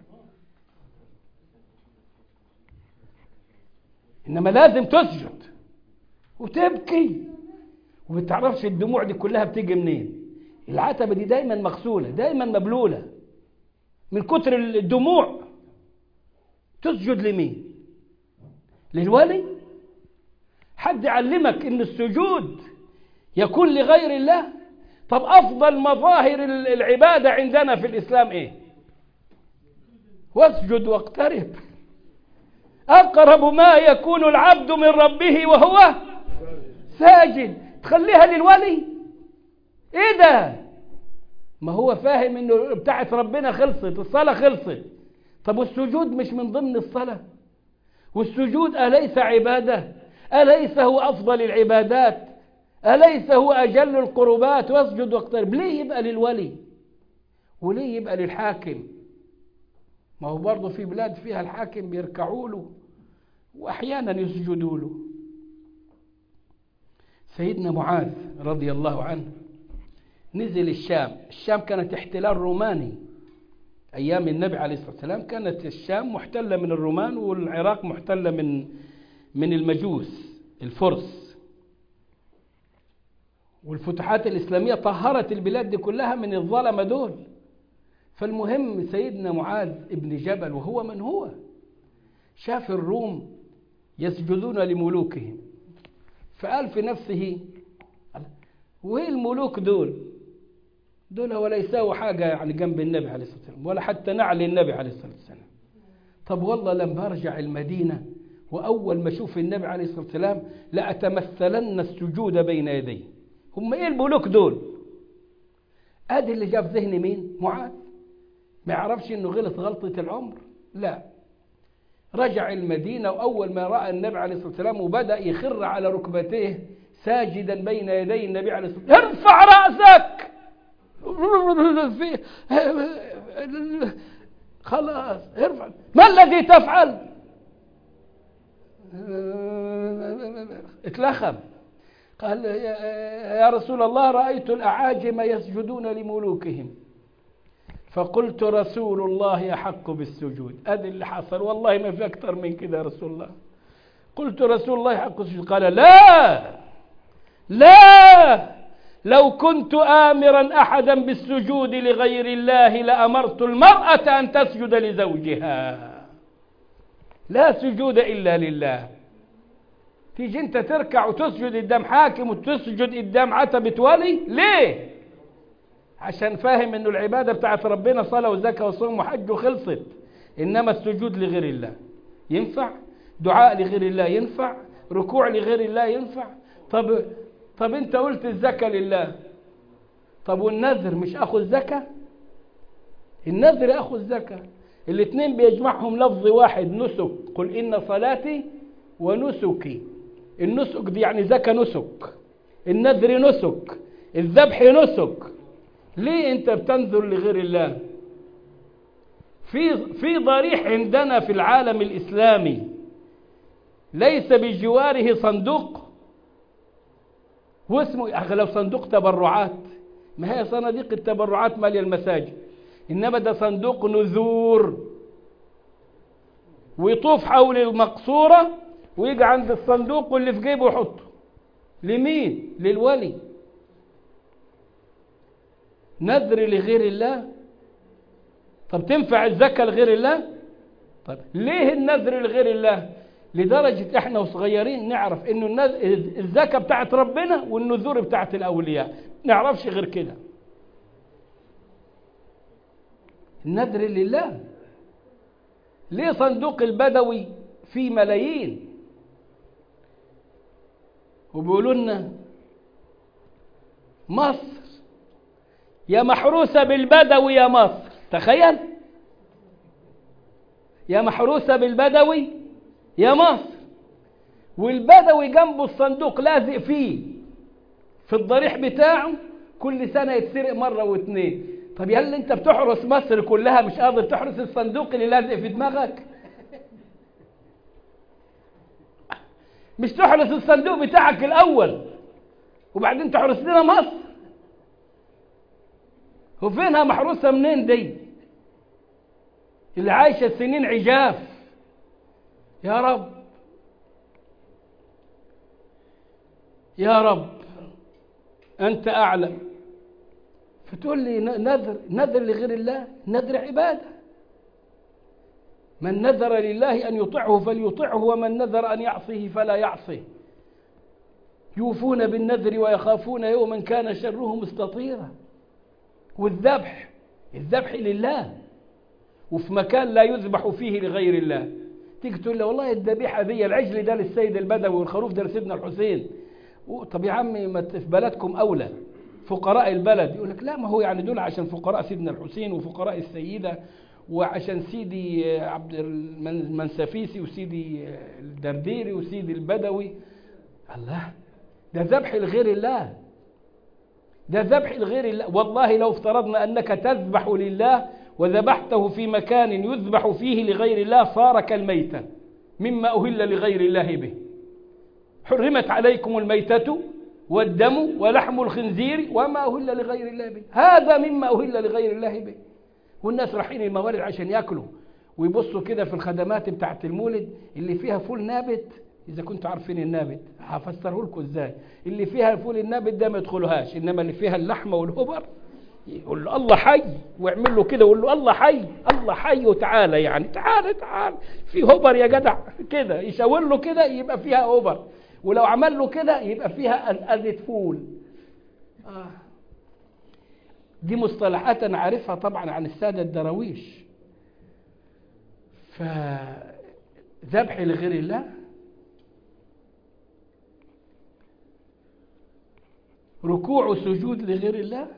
انما لازم تسجد وتبكي وما تعرفش الدموع دي كلها بتيجي منين العتبه دي دايما مغسوله دايما مبلوله من كتر الدموع تسجد لمين للولي حد يعلمك ان السجود يكون لغير الله طب افضل مظاهر ال- العباده عندنا في الاسلام ايه واسجد واقترب اقرب ما يكون العبد من ربه وهو ساجد تخليها للولي ايه ده ما هو فاهم انه بتاعت ربنا خلصت الصلاه خلصت طب والسجود مش من ضمن الصلاه والسجود أليس عبادة أليس هو أفضل العبادات أليس هو أجل القربات واسجد واقترب ليه يبقى للولي وليه يبقى للحاكم ما هو برضه في بلاد فيها الحاكم بيركعوا له وأحيانا يسجدوا له سيدنا معاذ رضي الله عنه نزل الشام الشام كانت احتلال روماني أيام النبي عليه الصلاة والسلام كانت الشام محتلة من الرومان والعراق محتلة من من المجوس الفرس والفتوحات الإسلامية طهرت البلاد دي كلها من الظلمة دول فالمهم سيدنا معاذ ابن جبل وهو من هو شاف الروم يسجدون لملوكهم فقال في نفسه وين الملوك دول دول ولا يساووا حاجة يعني جنب النبي عليه الصلاة والسلام ولا حتى نعل النبي عليه الصلاة والسلام طب والله لما أرجع المدينة وأول ما أشوف النبي عليه الصلاة والسلام لأتمثلن السجود بين يديه هم إيه الملوك دول أدي اللي جاب ذهن مين معاذ ما يعرفش إنه غلط غلطة العمر لا رجع المدينة وأول ما رأى النبي عليه الصلاة والسلام وبدأ يخر على ركبتيه ساجدا بين يدي النبي عليه الصلاة والسلام ارفع رأسك في خلاص ارفع ما الذي تفعل اتلخم قال يا رسول الله رأيت الأعاجم يسجدون لملوكهم فقلت رسول الله أحق بالسجود أدي اللي حصل والله ما في أكثر من كده يا رسول الله قلت رسول الله أحق بالسجود قال لا لا لو كنت آمرا أحدا بالسجود لغير الله لأمرت المرأة أن تسجد لزوجها لا سجود إلا لله تيجي أنت تركع وتسجد قدام حاكم وتسجد قدام عتبة ولي ليه؟ عشان فاهم انه العبادة بتاعت ربنا صلاة وزكاة وصوم وحج وخلصت انما السجود لغير الله ينفع دعاء لغير الله ينفع ركوع لغير الله ينفع طب طب انت قلت الزكاة لله طب والنذر مش اخو الزكاة النذر اخو الزكاة الاثنين بيجمعهم لفظ واحد نسك قل ان صلاتي ونسكي النسك دي يعني زكاة نسك النذر نسك الذبح نسك ليه انت بتنذر لغير الله في في ضريح عندنا في العالم الاسلامي ليس بجواره صندوق هو اسمه اغلب صندوق تبرعات ما هي صناديق التبرعات ماليه المساجد انما ده صندوق نذور ويطوف حول المقصوره ويجي عند الصندوق واللي في جيبه يحطه لمين للولي نذر لغير الله طب تنفع الزكاة لغير الله طب ليه النذر لغير الله لدرجة احنا وصغيرين نعرف انه النذ- الزكاة بتاعت ربنا والنذور بتاعت الاولياء نعرفش غير كده النذر لله ليه صندوق البدوي فيه ملايين وبيقولوا لنا مصر يا محروسة بالبدوي يا مصر تخيل يا محروسة بالبدوي يا مصر والبدوي جنبه الصندوق لازق فيه في الضريح بتاعه كل سنة يتسرق مرة واتنين طب يا اللي انت بتحرس مصر كلها مش قادر تحرس الصندوق اللي لازق في دماغك مش تحرس الصندوق بتاعك الأول وبعدين تحرس لنا مصر وفينها محروسة منين دي اللي عايشة سنين عجاف يا رب يا رب أنت أعلم فتقول لي نذر نذر لغير الله نذر عبادة من نذر لله أن يطعه فليطعه ومن نذر أن يعصيه فلا يعصيه يوفون بالنذر ويخافون يوما كان شره مستطيرا والذبح الذبح لله وفي مكان لا يذبح فيه لغير الله تيجي تقول له والله الذبيحة دي العجل ده للسيد البدوي والخروف ده لسيدنا الحسين طب يا عمي ما في بلدكم أولى فقراء البلد يقول لك لا ما هو يعني دول عشان فقراء سيدنا الحسين وفقراء السيدة وعشان سيدي عبد المنسفيسي وسيدي الدرديري وسيدي البدوي الله ده ذبح لغير الله ده ذبح لغير الله والله لو افترضنا أنك تذبح لله وذبحته في مكان يذبح فيه لغير الله صار كالميتة مما أهل لغير الله به حرمت عليكم الميتة والدم ولحم الخنزير وما أهل لغير الله به هذا مما أهل لغير الله به والناس رايحين الموالد عشان ياكلوا ويبصوا كده في الخدمات بتاعت المولد اللي فيها فول نابت إذا كنتوا عارفين النابت هفسره لكم إزاي اللي فيها الفول النابت ده ما يدخلوهاش إنما اللي فيها اللحمة والهبر يقول له الله حي ويعمل له كده ويقول له الله حي الله حي وتعالى يعني تعالى تعالى في هبر يا جدع كده يشاور له كده يبقى فيها هبر ولو عمل له كده يبقى فيها أذة فول آه. دي مصطلحات أنا عارفها طبعا عن السادة الدراويش فذبح لغير الله ركوع وسجود لغير الله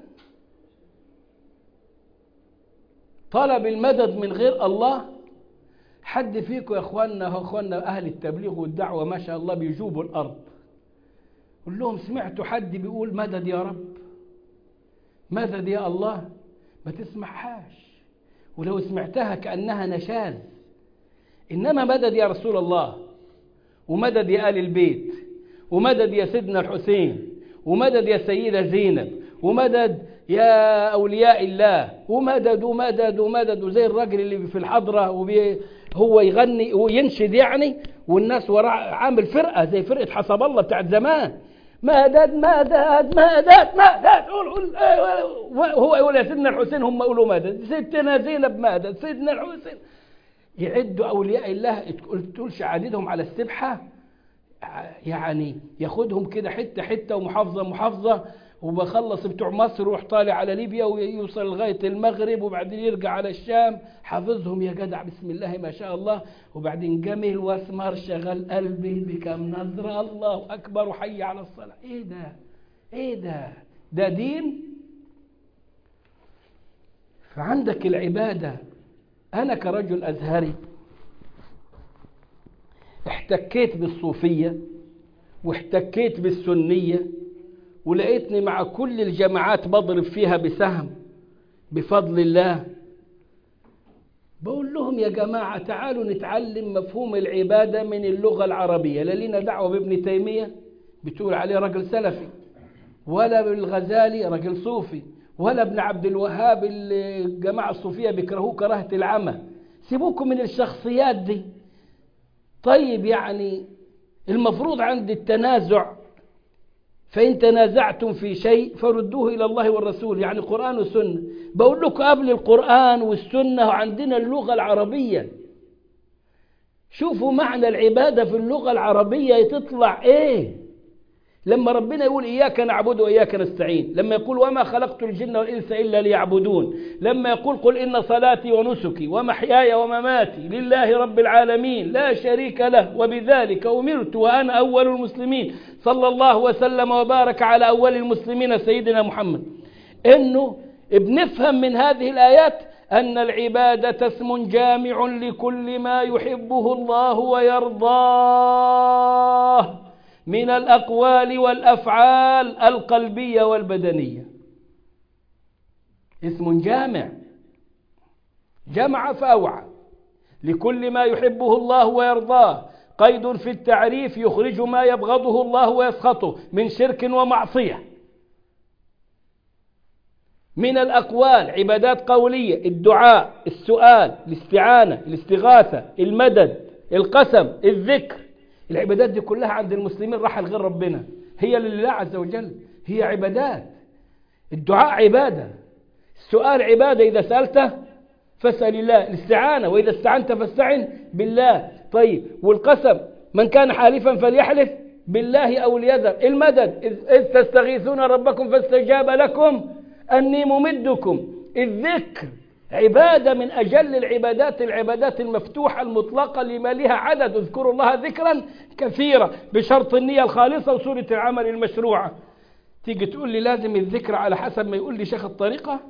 طلب المدد من غير الله حد فيكم يا اخواننا يا اخواننا اهل التبليغ والدعوه ما شاء الله بيجوبوا الارض قول لهم سمعتوا حد بيقول مدد يا رب مدد يا الله ما تسمعهاش ولو سمعتها كانها نشاز انما مدد يا رسول الله ومدد يا ال البيت ومدد يا سيدنا الحسين ومدد يا سيدة زينب ومدد يا أولياء الله ومدد ومدد ومدد وزي الراجل اللي في الحضرة وبي هو يغني وينشد يعني والناس وراه عامل فرقة زي فرقة حسب الله بتاعت زمان مدد مدد مدد مدد قول قول هو يقول يا سيدنا الحسين هم يقولوا مدد ستنا زينب مدد سيدنا الحسين يعدوا أولياء الله تقولش عددهم على السبحة يعني ياخدهم كده حته حته ومحافظه محافظه وبخلص بتوع مصر ويروح طالع على ليبيا ويوصل لغايه المغرب وبعدين يرجع على الشام حافظهم يا جدع بسم الله ما شاء الله وبعدين جميل واسمر شغل قلبي بكم نظره الله اكبر وحي على الصلاه ايه ده ايه ده ده دين فعندك العباده انا كرجل ازهري احتكيت بالصوفية واحتكيت بالسنية ولقيتني مع كل الجماعات بضرب فيها بسهم بفضل الله بقول لهم يا جماعة تعالوا نتعلم مفهوم العبادة من اللغة العربية لا لنا دعوة بابن تيمية بتقول عليه رجل سلفي ولا بالغزالي رجل صوفي ولا ابن عبد الوهاب الجماعة الصوفية بيكرهوه كراهة العمى سيبوكم من الشخصيات دي طيب يعني المفروض عند التنازع فإن تنازعتم في شيء فردوه إلى الله والرسول يعني قرآن وسنة بقول لكم قبل القرآن والسنة عندنا اللغة العربية شوفوا معنى العبادة في اللغة العربية تطلع إيه لما ربنا يقول إياك نعبد وإياك نستعين لما يقول وما خلقت الجن والإنس إلا ليعبدون لما يقول قل إن صلاتي ونسكي ومحياي ومماتي لله رب العالمين لا شريك له وبذلك أمرت وأنا أول المسلمين صلى الله وسلم وبارك على أول المسلمين سيدنا محمد إنه بنفهم من هذه الآيات أن العبادة اسم جامع لكل ما يحبه الله ويرضاه من الأقوال والأفعال القلبية والبدنية اسم جامع جمع فأوعى لكل ما يحبه الله ويرضاه قيد في التعريف يخرج ما يبغضه الله ويسخطه من شرك ومعصية من الأقوال عبادات قولية الدعاء السؤال الاستعانة الاستغاثة المدد القسم الذكر العبادات دي كلها عند المسلمين راح لغير ربنا هي لله عز وجل هي عبادات الدعاء عبادة السؤال عبادة إذا سألته فاسأل الله الاستعانة وإذا استعنت فاستعن بالله طيب والقسم من كان حالفا فليحلف بالله أو ليذر المدد إذ تستغيثون ربكم فاستجاب لكم أني ممدكم الذكر عبادة من أجل العبادات العبادات المفتوحة المطلقة لما لها عدد اذكروا الله ذكرا كثيرا بشرط النية الخالصة وسورة العمل المشروعة تيجي تقول لي لازم الذكر على حسب ما يقول لي شيخ الطريقة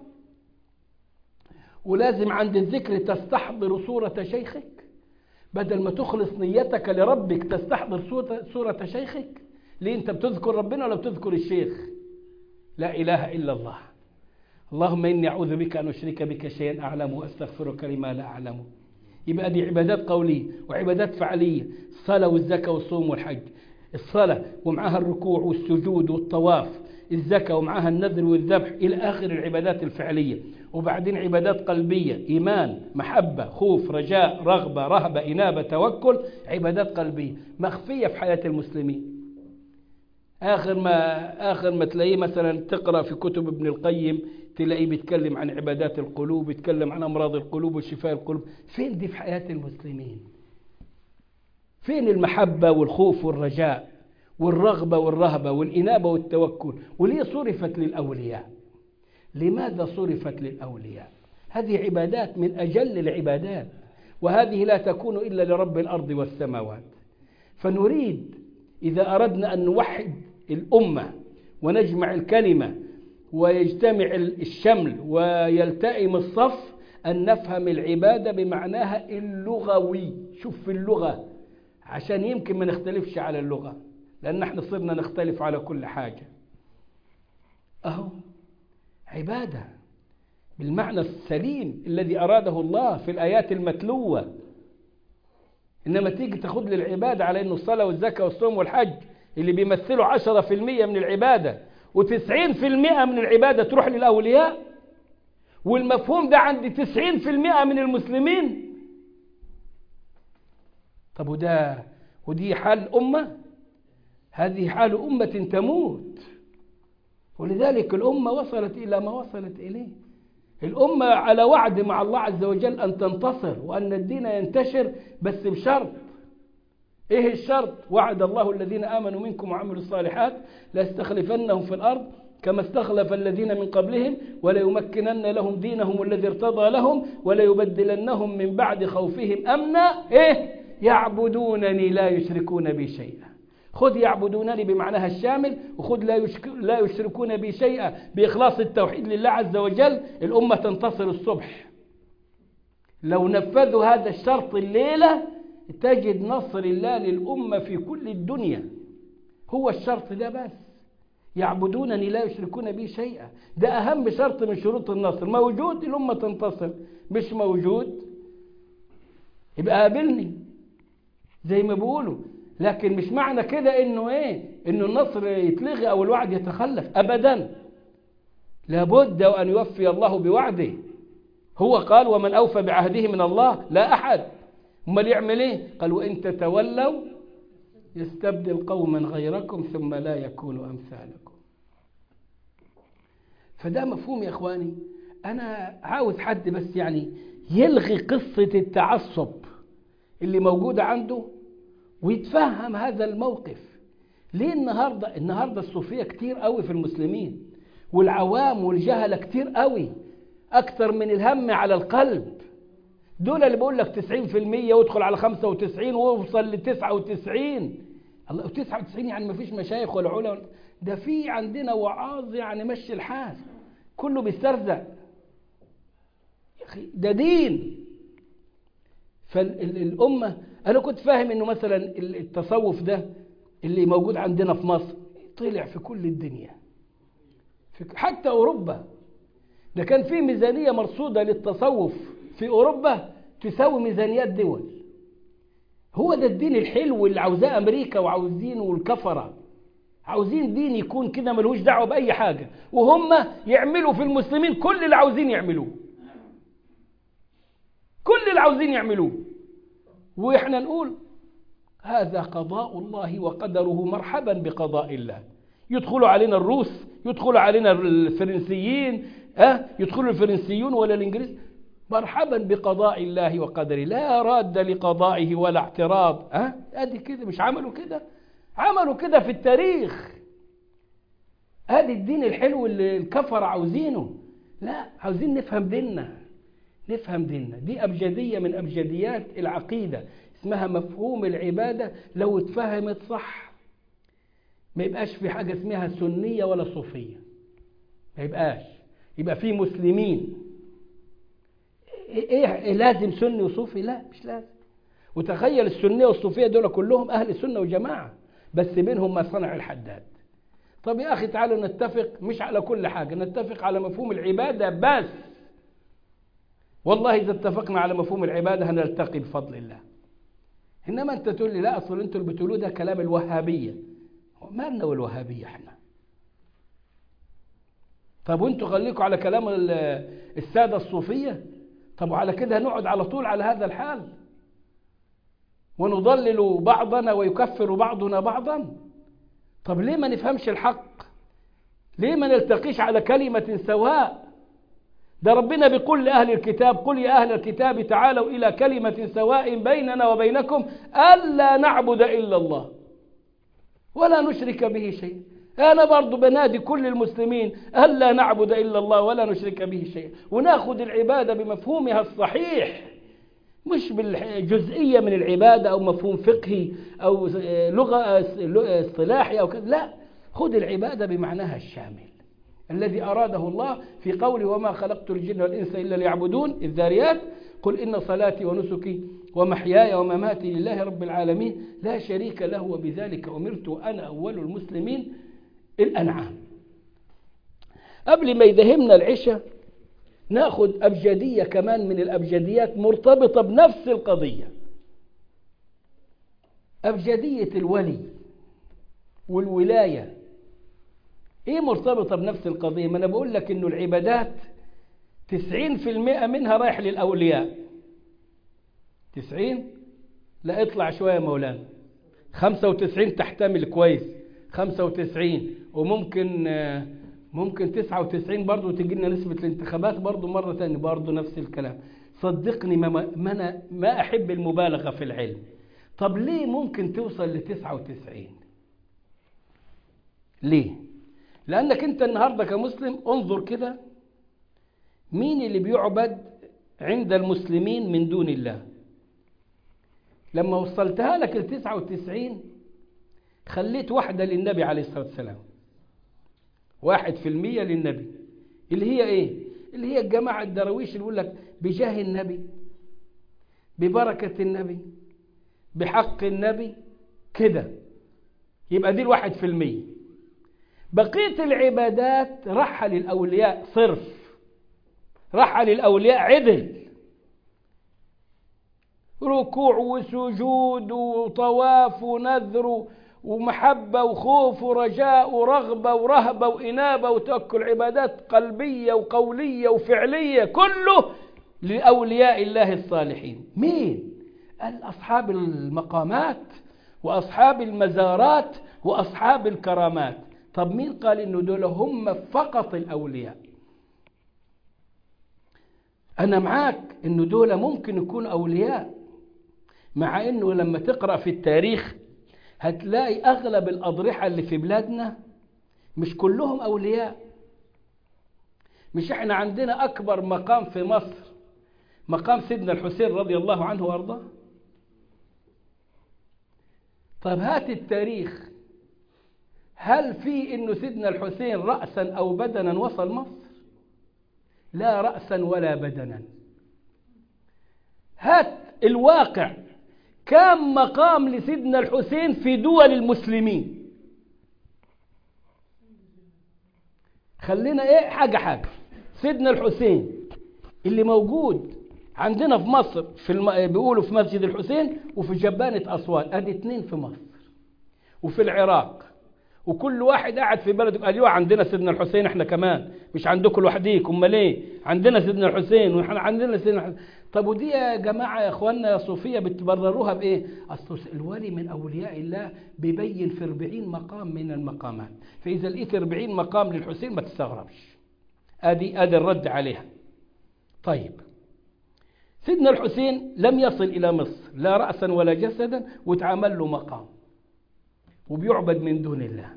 ولازم عند الذكر تستحضر صورة شيخك بدل ما تخلص نيتك لربك تستحضر صورة شيخك ليه انت بتذكر ربنا ولا بتذكر الشيخ لا إله إلا الله اللهم إني أعوذ بك أن أشرك بك شيئا أعلم وأستغفرك لما لا أعلم يبقى دي عبادات قولية وعبادات فعلية الصلاة والزكاة والصوم والحج الصلاة ومعها الركوع والسجود والطواف الزكاة ومعها النذر والذبح إلى آخر العبادات الفعلية وبعدين عبادات قلبية إيمان محبة خوف رجاء رغبة رهبة إنابة توكل عبادات قلبية مخفية في حياة المسلمين آخر ما آخر ما تلاقيه مثلا تقرأ في كتب ابن القيم تلاقيه بيتكلم عن عبادات القلوب بيتكلم عن أمراض القلوب وشفاء القلوب فين دي في حياة المسلمين فين المحبة والخوف والرجاء والرغبة والرهبة والإنابة والتوكل وليه صرفت للأولياء لماذا صرفت للأولياء هذه عبادات من أجل العبادات وهذه لا تكون إلا لرب الأرض والسماوات فنريد إذا أردنا أن نوحد الأمة ونجمع الكلمة ويجتمع الشمل ويلتئم الصف أن نفهم العبادة بمعناها اللغوي شوف في اللغة عشان يمكن ما نختلفش على اللغة لأن احنا صرنا نختلف على كل حاجة أهو عبادة بالمعنى السليم الذي أراده الله في الآيات المتلوة إنما تيجي تاخد لي العبادة على إنه الصلاة والزكاة والصوم والحج اللي بيمثلوا عشرة في المية من العبادة وتسعين في المئة من العبادة تروح للأولياء والمفهوم ده عند تسعين في المئة من المسلمين طب وده ودي حال أمة هذه حال أمة تموت ولذلك الأمة وصلت إلى ما وصلت إليه الأمة على وعد مع الله عز وجل أن تنتصر وأن الدين ينتشر بس بشرط إيه الشرط وعد الله الذين آمنوا منكم وعملوا الصالحات لاستخلفنهم في الأرض كما استخلف الذين من قبلهم وليمكنن لهم دينهم الذي ارتضى لهم وليبدلنهم من بعد خوفهم أمنا إيه يعبدونني لا يشركون بي شيئا خذ يعبدونني بمعناها الشامل وخذ لا, يشك... لا يشركون بي شيئا بإخلاص التوحيد لله عز وجل الأمة تنتصر الصبح لو نفذوا هذا الشرط الليلة تجد نصر الله للأمة في كل الدنيا هو الشرط ده بس يعبدونني لا يشركون بي شيئا ده أهم شرط من شروط النصر موجود الأمة تنتصر مش موجود يبقى قابلني زي ما بيقولوا لكن مش معنى كده انه ايه انه النصر يتلغي او الوعد يتخلف ابدا لابد وان يوفي الله بوعده هو قال ومن اوفى بعهده من الله لا احد امال يعمل ايه قال وان تتولوا يستبدل قوما غيركم ثم لا يكونوا امثالكم فده مفهوم يا اخواني انا عاوز حد بس يعني يلغي قصه التعصب اللي موجوده عنده ويتفهم هذا الموقف ليه النهاردة النهاردة الصوفية كتير قوي في المسلمين والعوام والجهلة كتير قوي أكتر من الهم على القلب دول اللي بقول لك 90% ويدخل على 95 ويوصل ل 99 الله 99 يعني ما فيش مشايخ ولا علماء ده في عندنا وعاظ يعني مشي الحال كله بيسترزق يا اخي ده دين فالأمة أنا كنت فاهم إنه مثلا التصوف ده اللي موجود عندنا في مصر طلع في كل الدنيا في حتى أوروبا ده كان في ميزانية مرصودة للتصوف في أوروبا تساوي ميزانيات دول هو ده الدين الحلو اللي عاوزاه أمريكا وعاوزينه والكفرة عاوزين دين يكون كده ملوش دعوة بأي حاجة وهم يعملوا في المسلمين كل اللي عاوزين يعملوه كل اللي عاوزين يعملوه وإحنا نقول هذا قضاء الله وقدره مرحبا بقضاء الله يدخلوا علينا الروس يدخلوا علينا الفرنسيين أه؟ يدخلوا الفرنسيون ولا الإنجليز مرحبا بقضاء الله وقدره لا راد لقضائه ولا اعتراض أه؟ ادي كده مش عملوا كده عملوا كده في التاريخ ادي الدين الحلو اللي الكفر عاوزينه لا عاوزين نفهم ديننا نفهم ديننا دي أبجدية من أبجديات العقيدة اسمها مفهوم العبادة لو اتفهمت صح ما يبقاش في حاجة اسمها سنية ولا صوفية ما يبقاش يبقى في مسلمين ايه, إيه لازم سني وصوفي لا مش لازم وتخيل السنية والصوفية دول كلهم أهل سنة وجماعة بس بينهم ما صنع الحداد طب يا أخي تعالوا نتفق مش على كل حاجة نتفق على مفهوم العبادة بس والله إذا اتفقنا على مفهوم العبادة هنلتقي بفضل الله إنما أنت تقول لي لا أصل أنتوا اللي بتقولوه ده كلام الوهابية مالنا والوهابية احنا طب وانتوا خليكم على كلام السادة الصوفية طب وعلى كده هنقعد على طول على هذا الحال ونضلل بعضنا ويكفر بعضنا بعضا طب ليه ما نفهمش الحق ليه ما نلتقيش على كلمة سواء ده ربنا بيقول لأهل الكتاب قل يا أهل الكتاب تعالوا إلى كلمة سواء بيننا وبينكم ألا نعبد إلا الله ولا نشرك به شيء أنا برضو بنادي كل المسلمين ألا نعبد إلا الله ولا نشرك به شيء وناخذ العبادة بمفهومها الصحيح مش بالجزئية من العبادة أو مفهوم فقهي أو لغة اصطلاحي أو كذا لا خذ العبادة بمعناها الشامل الذي أراده الله في قوله وما خلقت الجن والإنس إلا ليعبدون الذاريات قل إن صلاتي ونسكي ومحياي ومماتي لله رب العالمين لا شريك له وبذلك أمرت وأنا أول المسلمين الأنعام قبل ما يدهمنا العشاء ناخذ أبجدية كمان من الأبجديات مرتبطة بنفس القضية أبجدية الولي والولاية ايه مرتبطة بنفس القضية ما انا بقول لك انه العبادات تسعين في المئة منها رايح للأولياء تسعين لا اطلع شوية يا مولانا خمسة وتسعين تحتمل كويس خمسة وتسعين وممكن ممكن تسعة وتسعين برضو تجي لنا نسبة الانتخابات برضو مرة تانية برضو نفس الكلام صدقني ما, ما, أنا ما أحب المبالغة في العلم طب ليه ممكن توصل لتسعة وتسعين ليه لأنك أنت النهاردة كمسلم انظر كده مين اللي بيعبد عند المسلمين من دون الله لما وصلتها لك التسعة وتسعين خليت واحدة للنبي عليه الصلاة والسلام واحد في المية للنبي اللي هي ايه اللي هي الجماعة الدرويش اللي يقول لك بجاه النبي ببركة النبي بحق النبي كده يبقى دي الواحد في المية بقية العبادات راح للأولياء صرف راح للأولياء عدل ركوع وسجود وطواف ونذر ومحبة وخوف ورجاء ورغبة ورهبة وإنابة وتوكل عبادات قلبية وقولية وفعلية كله لأولياء الله الصالحين مين؟ أصحاب المقامات وأصحاب المزارات وأصحاب الكرامات طب مين قال إنه دول هم فقط الأولياء أنا معاك إنه دول ممكن يكون أولياء مع إنه لما تقرأ في التاريخ هتلاقي أغلب الأضرحة اللي في بلادنا مش كلهم أولياء مش احنا عندنا أكبر مقام في مصر مقام سيدنا الحسين رضي الله عنه وأرضاه طب هات التاريخ هل في انه سيدنا الحسين رأسا او بدنا وصل مصر لا رأسا ولا بدنا هات الواقع كم مقام لسيدنا الحسين في دول المسلمين خلينا ايه حاجة حاجة سيدنا الحسين اللي موجود عندنا في مصر في الم... بيقولوا في مسجد الحسين وفي جبانة أسوان ادي اتنين في مصر وفي العراق وكل واحد قاعد في بلده قال ايوه عندنا سيدنا الحسين احنا كمان مش عندكم لوحديكم امال ايه عندنا سيدنا الحسين واحنا عندنا سيدنا الحسين طب ودي يا جماعه يا اخواننا يا صوفيه بتبرروها بايه اصل الولي من اولياء الله بيبين في 40 مقام من المقامات فاذا لقيت 40 مقام للحسين ما تستغربش ادي ادي الرد عليها طيب سيدنا الحسين لم يصل الى مصر لا راسا ولا جسدا واتعمل له مقام وبيعبد من دون الله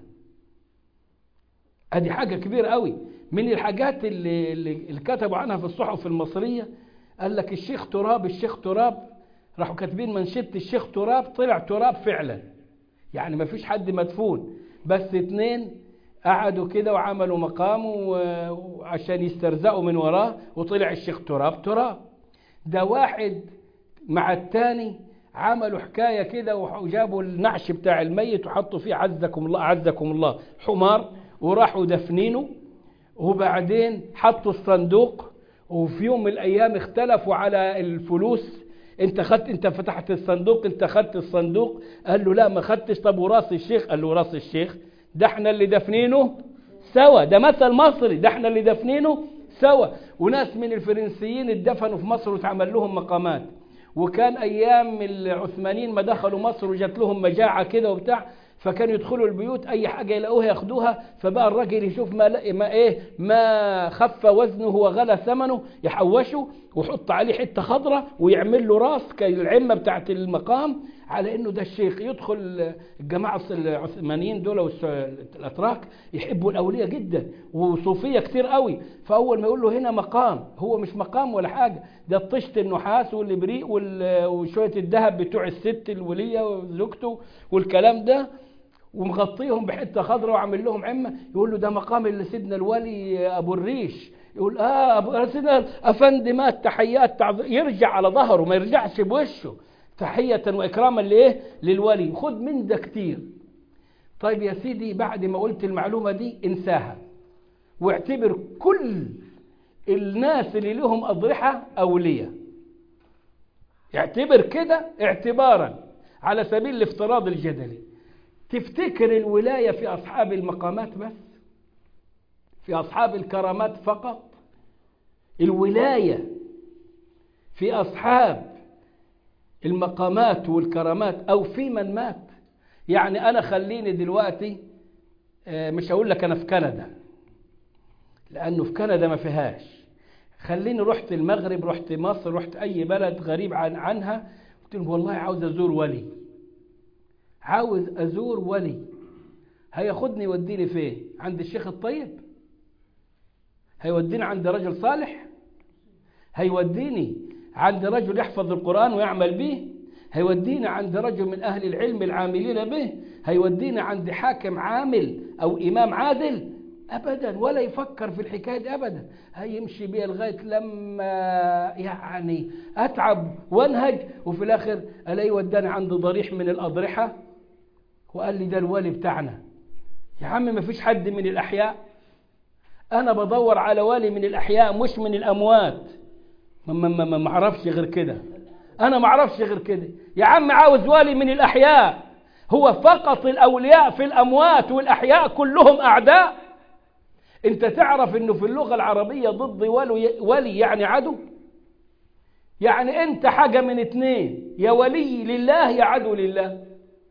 ادي حاجه كبيره قوي من الحاجات اللي, اللي كتبوا عنها في الصحف المصريه قال لك الشيخ تراب الشيخ تراب راحوا كاتبين منشده الشيخ تراب طلع تراب فعلا يعني ما فيش حد مدفون بس اتنين قعدوا كده وعملوا مقام وعشان يسترزقوا من وراه وطلع الشيخ تراب تراب ده واحد مع التاني عملوا حكاية كده وجابوا النعش بتاع الميت وحطوا فيه عزكم الله عزكم الله حمار وراحوا دفنينه وبعدين حطوا الصندوق وفي يوم من الأيام اختلفوا على الفلوس انت خدت انت فتحت الصندوق انت خدت الصندوق قال له لا ما خدتش طب وراس الشيخ قال له وراس الشيخ ده احنا اللي دفنينه سوا ده مثل مصري ده احنا اللي دفنينه سوا وناس من الفرنسيين اتدفنوا في مصر واتعمل لهم مقامات وكان ايام العثمانيين ما دخلوا مصر وجات لهم مجاعه كده وبتاع فكانوا يدخلوا البيوت اي حاجه يلاقوها ياخدوها فبقى الراجل يشوف ما لا ما ايه ما خف وزنه وغلى ثمنه يحوشه ويحط عليه حته خضراء ويعمل له راس كالعمه بتاعت المقام على انه ده الشيخ يدخل الجماعه العثمانيين دول والاتراك يحبوا الاولياء جدا وصوفيه كتير قوي فاول ما يقول له هنا مقام هو مش مقام ولا حاجه ده الطشت النحاس والابريق وشويه الذهب بتوع الست الوليه وزوجته والكلام ده ومغطيهم بحته خضراء وعامل لهم عمه يقول له ده مقام اللي سيدنا الولي ابو الريش يقول اه ابو سيدنا افندي مات تحيات تعظ... يرجع على ظهره ما يرجعش بوشه تحية وإكراما لإيه؟ للولي خد من ده كتير طيب يا سيدي بعد ما قلت المعلومة دي انساها واعتبر كل الناس اللي لهم أضرحة أولية اعتبر كده اعتبارا على سبيل الافتراض الجدلي تفتكر الولاية في أصحاب المقامات بس في أصحاب الكرامات فقط الولاية في أصحاب المقامات والكرامات أو في من مات يعني أنا خليني دلوقتي مش هقول لك أنا في كندا لأنه في كندا ما فيهاش خليني رحت المغرب رحت مصر رحت أي بلد غريب عن عنها قلت لهم والله عاوز أزور ولي عاوز أزور ولي هياخدني يوديني فين عند الشيخ الطيب هيوديني عند رجل صالح هيوديني عند رجل يحفظ القرآن ويعمل به هيودينا عند رجل من أهل العلم العاملين به هيودينا عند حاكم عامل أو إمام عادل أبدا ولا يفكر في الحكاية دي أبدا هيمشي بيها لغاية لما يعني أتعب وانهج وفي الآخر ألاقي وداني عند ضريح من الأضرحة وقال لي ده الوالي بتاعنا يا عم ما فيش حد من الأحياء أنا بدور على والي من الأحياء مش من الأموات ما ما ما ما اعرفش غير كده انا ما اعرفش غير كده يا عم عاوز والي من الاحياء هو فقط الاولياء في الاموات والاحياء كلهم اعداء انت تعرف انه في اللغه العربيه ضد ولي, ولي يعني عدو يعني انت حاجه من اتنين يا ولي لله يا عدو لله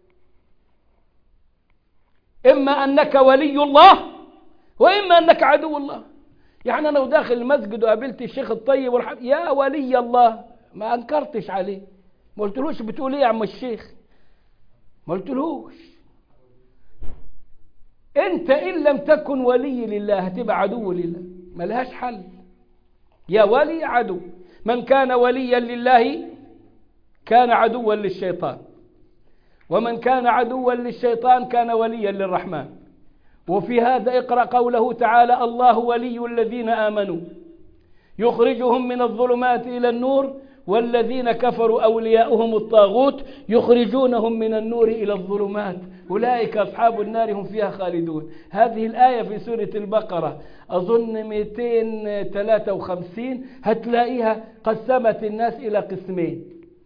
اما انك ولي الله واما انك عدو الله يعني انا وداخل المسجد وقابلت الشيخ الطيب ورحب يا ولي الله ما انكرتش عليه ما قلتلوش بتقول ايه يا عم الشيخ ما قلتلهوش انت ان لم تكن ولي لله هتبقى عدو لله ملهاش حل يا ولي عدو من كان وليا لله كان عدوا للشيطان ومن كان عدوا للشيطان كان وليا للرحمن وفي هذا اقرأ قوله تعالى الله ولي الذين آمنوا يخرجهم من الظلمات إلى النور والذين كفروا أولياؤهم الطاغوت يخرجونهم من النور إلى الظلمات أولئك أصحاب النار هم فيها خالدون هذه الآية في سورة البقرة أظن 253 هتلاقيها قسمت الناس إلى قسمين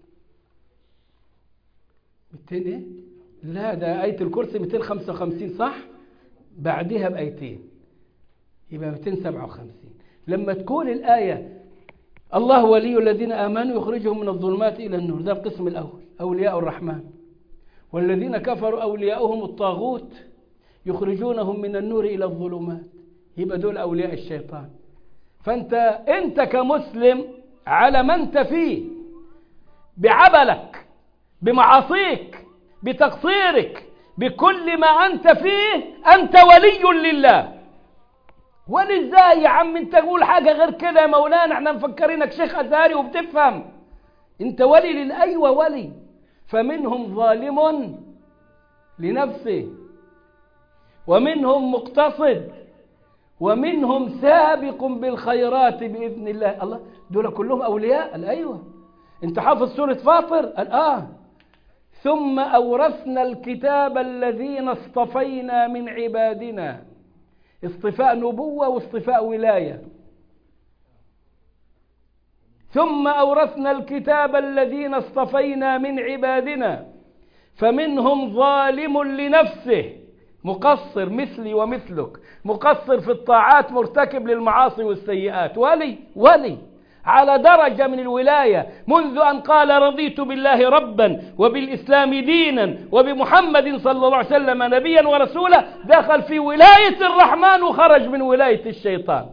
200 إيه؟ لا ده آية الكرسي 255 صح؟ بعدها بآيتين يبقى 257 لما تكون الآية الله ولي الذين آمنوا يخرجهم من الظلمات إلى النور ده القسم الأول أولياء الرحمن والذين كفروا أولياؤهم الطاغوت يخرجونهم من النور إلى الظلمات يبقى دول أولياء الشيطان فأنت أنت كمسلم على ما أنت فيه بعبلك بمعاصيك بتقصيرك بكل ما أنت فيه أنت ولي لله ولي ازاي يا عم انت تقول حاجة غير كده يا مولانا احنا مفكرينك شيخ أزهري وبتفهم انت ولي لل أيوة ولي فمنهم ظالم لنفسه ومنهم مقتصد ومنهم سابق بالخيرات بإذن الله الله دول كلهم أولياء قال أيوة انت حافظ سورة فاطر قال آه ثم أورثنا الكتاب الذين اصطفينا من عبادنا اصطفاء نبوة واصطفاء ولاية ثم أورثنا الكتاب الذين اصطفينا من عبادنا فمنهم ظالم لنفسه مقصر مثلي ومثلك مقصر في الطاعات مرتكب للمعاصي والسيئات ولي ولي على درجة من الولاية منذ أن قال رضيت بالله ربا وبالإسلام دينا وبمحمد صلى الله عليه وسلم نبيا ورسولا دخل في ولاية الرحمن وخرج من ولاية الشيطان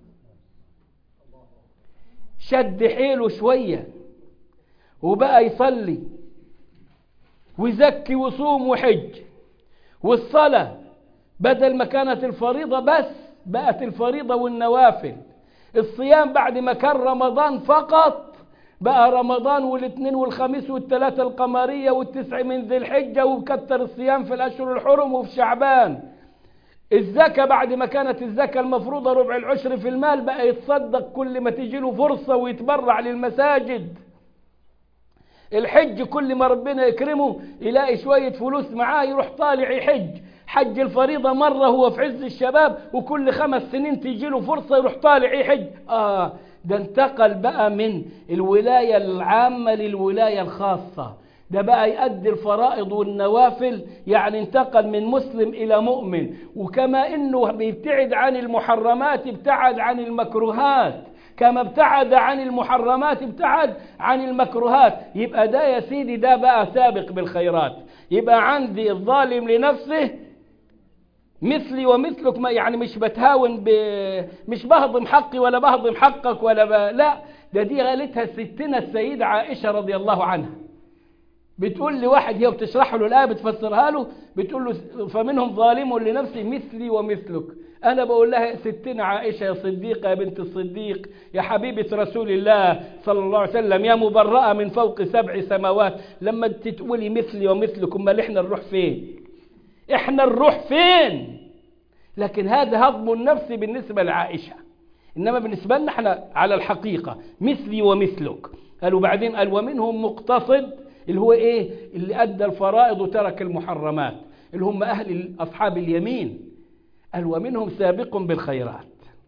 شد حيله شوية وبقى يصلي ويزكي وصوم وحج والصلاة بدل ما كانت الفريضة بس بقت الفريضة والنوافل الصيام بعد ما كان رمضان فقط بقى رمضان والاثنين والخميس والثلاثة القمرية والتسع من ذي الحجة وكتر الصيام في الأشهر الحرم وفي شعبان الزكاة بعد ما كانت الزكاة المفروضة ربع العشر في المال بقى يتصدق كل ما تجي له فرصة ويتبرع للمساجد الحج كل ما ربنا يكرمه يلاقي شوية فلوس معاه يروح طالع يحج حج الفريضة مرة هو في عز الشباب وكل خمس سنين تيجي له فرصة يروح طالع يحج آه ده انتقل بقى من الولاية العامة للولاية الخاصة ده بقى يؤدي الفرائض والنوافل يعني انتقل من مسلم إلى مؤمن وكما إنه بيبتعد عن المحرمات ابتعد عن المكروهات كما ابتعد عن المحرمات ابتعد عن المكروهات يبقى ده يا سيدي ده بقى سابق بالخيرات يبقى عندي الظالم لنفسه مثلي ومثلك ما يعني مش بتهاون ب... مش بهضم حقي ولا بهضم حقك ولا ب... لا ده دي قالتها ستنا السيدة عائشة رضي الله عنها بتقول لي واحد هي بتشرح له الآية بتفسرها له بتقول له فمنهم ظالم لنفسه مثلي ومثلك أنا بقول لها ستنا عائشة يا صديقة يا بنت الصديق يا حبيبة رسول الله صلى الله عليه وسلم يا مبرأة من فوق سبع سماوات لما انت تقولي مثلي ومثلك امال احنا نروح فين احنا نروح فين لكن هذا هضم النفس بالنسبة لعائشة إنما بالنسبة لنا احنا على الحقيقة مثلي ومثلك قال وبعدين قال ومنهم مقتصد اللي هو ايه اللي أدى الفرائض وترك المحرمات اللي هم أهل أصحاب اليمين قال ومنهم سابق بالخيرات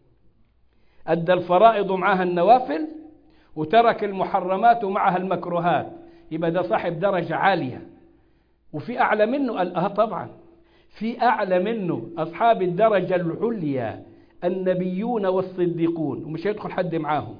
أدى الفرائض معها النوافل وترك المحرمات ومعها المكروهات يبقى ده صاحب درجة عالية وفي أعلى منه قال أه طبعا في أعلى منه أصحاب الدرجة العليا النبيون والصديقون ومش هيدخل حد معاهم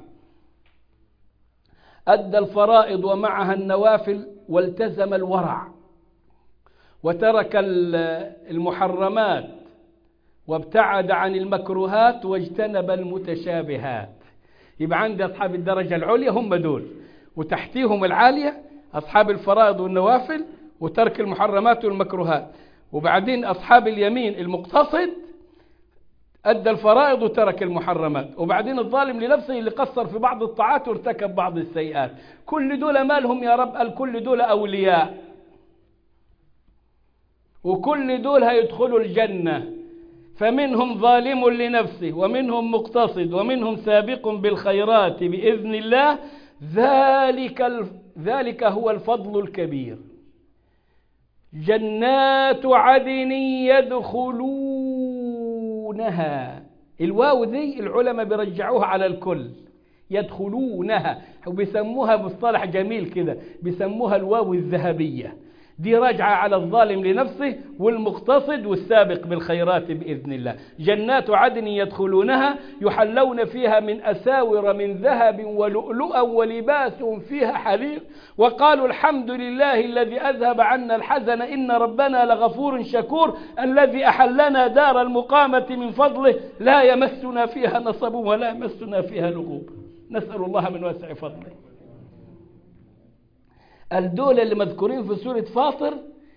أدى الفرائض ومعها النوافل والتزم الورع وترك المحرمات وابتعد عن المكروهات واجتنب المتشابهات يبقى عندي أصحاب الدرجة العليا هم دول وتحتيهم العالية أصحاب الفرائض والنوافل وترك المحرمات والمكروهات وبعدين أصحاب اليمين المقتصد أدى الفرائض وترك المحرمات وبعدين الظالم لنفسه اللي قصر في بعض الطاعات وارتكب بعض السيئات كل دول مالهم يا رب قال كل دول أولياء وكل دول هيدخلوا الجنة فمنهم ظالم لنفسه ومنهم مقتصد ومنهم سابق بالخيرات بإذن الله ذلك الف... ذلك هو الفضل الكبير جنات عدن يدخلونها الواو دي العلماء بيرجعوها على الكل يدخلونها وبيسموها مصطلح جميل كده بيسموها الواو الذهبيه دي راجعة على الظالم لنفسه والمقتصد والسابق بالخيرات بإذن الله جنات عدن يدخلونها يحلون فيها من أساور من ذهب ولؤلؤا ولباسهم فيها حرير وقالوا الحمد لله الذي أذهب عنا الحزن إن ربنا لغفور شكور الذي أحلنا دار المقامة من فضله لا يمسنا فيها نصب ولا يمسنا فيها لغوب نسأل الله من واسع فضله الدول اللي مذكورين في سورة فاطر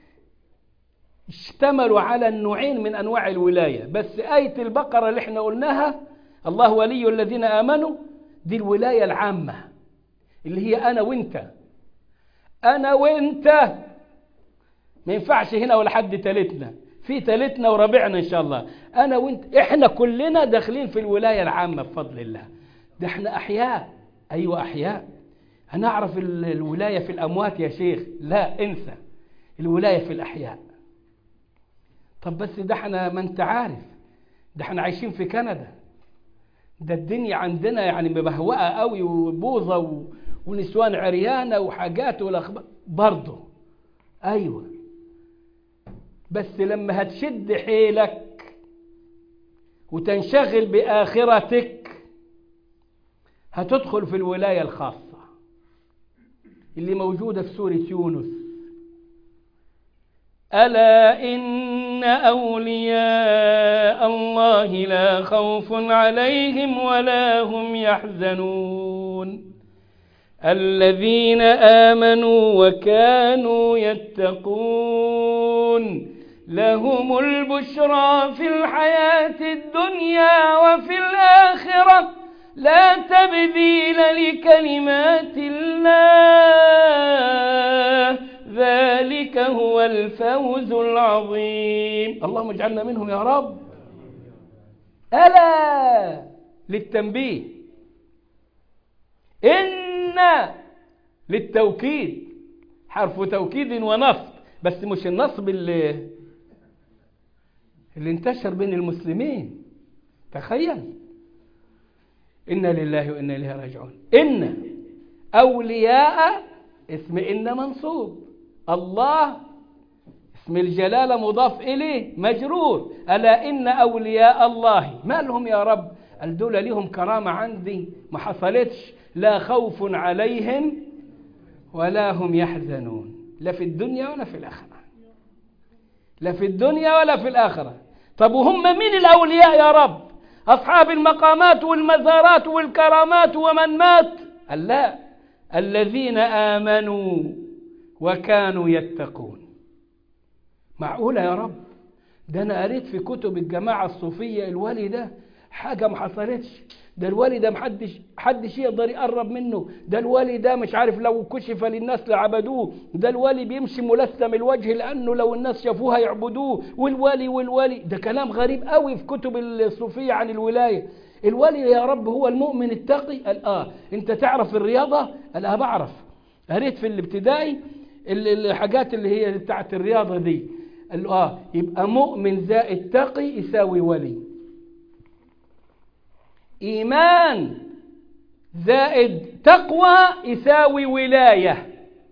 اشتملوا على النوعين من أنواع الولاية بس آية البقرة اللي احنا قلناها الله ولي الذين آمنوا دي الولاية العامة اللي هي أنا وإنت أنا وإنت ما ينفعش هنا ولا حد تالتنا في تالتنا ورابعنا إن شاء الله أنا وإنت إحنا كلنا داخلين في الولاية العامة بفضل الله ده احنا أحياء أيوة أحياء هنعرف الولاية في الأموات يا شيخ لا انسى الولاية في الأحياء طب بس ده احنا ما انت عارف ده احنا عايشين في كندا ده الدنيا عندنا يعني مبهوقة قوي وبوظة و... ونسوان عريانة وحاجات والأخبار برضه أيوة بس لما هتشد حيلك وتنشغل بآخرتك هتدخل في الولاية الخاصة اللي موجودة في سورة يونس ألا إن أولياء الله لا خوف عليهم ولا هم يحزنون الذين آمنوا وكانوا يتقون لهم البشرى في الحياة الدنيا وفي الآخرة لا تبديل لكلمات الله ذلك هو الفوز العظيم اللهم اجعلنا منهم يا رب ألا للتنبيه إن للتوكيد حرف توكيد ونصب بس مش النصب اللي اللي انتشر بين المسلمين تخيل إنا لله وإنا إليه راجعون إن أولياء اسم إن منصوب الله اسم الجلالة مضاف إليه مجرور ألا إن أولياء الله ما لهم يا رب الدولة لهم كرامة عندي ما حصلتش لا خوف عليهم ولا هم يحزنون لا في الدنيا ولا في الآخرة لا في الدنيا ولا في الآخرة طب وهم مين الأولياء يا رب أصحاب المقامات والمزارات والكرامات ومن مات لا الذين آمنوا وكانوا يتقون معقولة يا رب ده أنا قريت في كتب الجماعة الصوفية الولي ده حاجة ما حصلتش ده الولي ده محدش حدش يقدر يقرب منه ده الولي ده مش عارف لو كشف للناس لعبدوه ده الولي بيمشي ملثم الوجه لأنه لو الناس شافوها يعبدوه والولي والولي ده كلام غريب قوي في كتب الصوفية عن الولاية الولي يا رب هو المؤمن التقي قال آه أنت تعرف الرياضة قال آه بعرف قريت في الابتدائي الحاجات اللي هي بتاعت الرياضة دي قال له آه يبقى مؤمن زائد تقي يساوي ولي إيمان زائد تقوى يساوي ولاية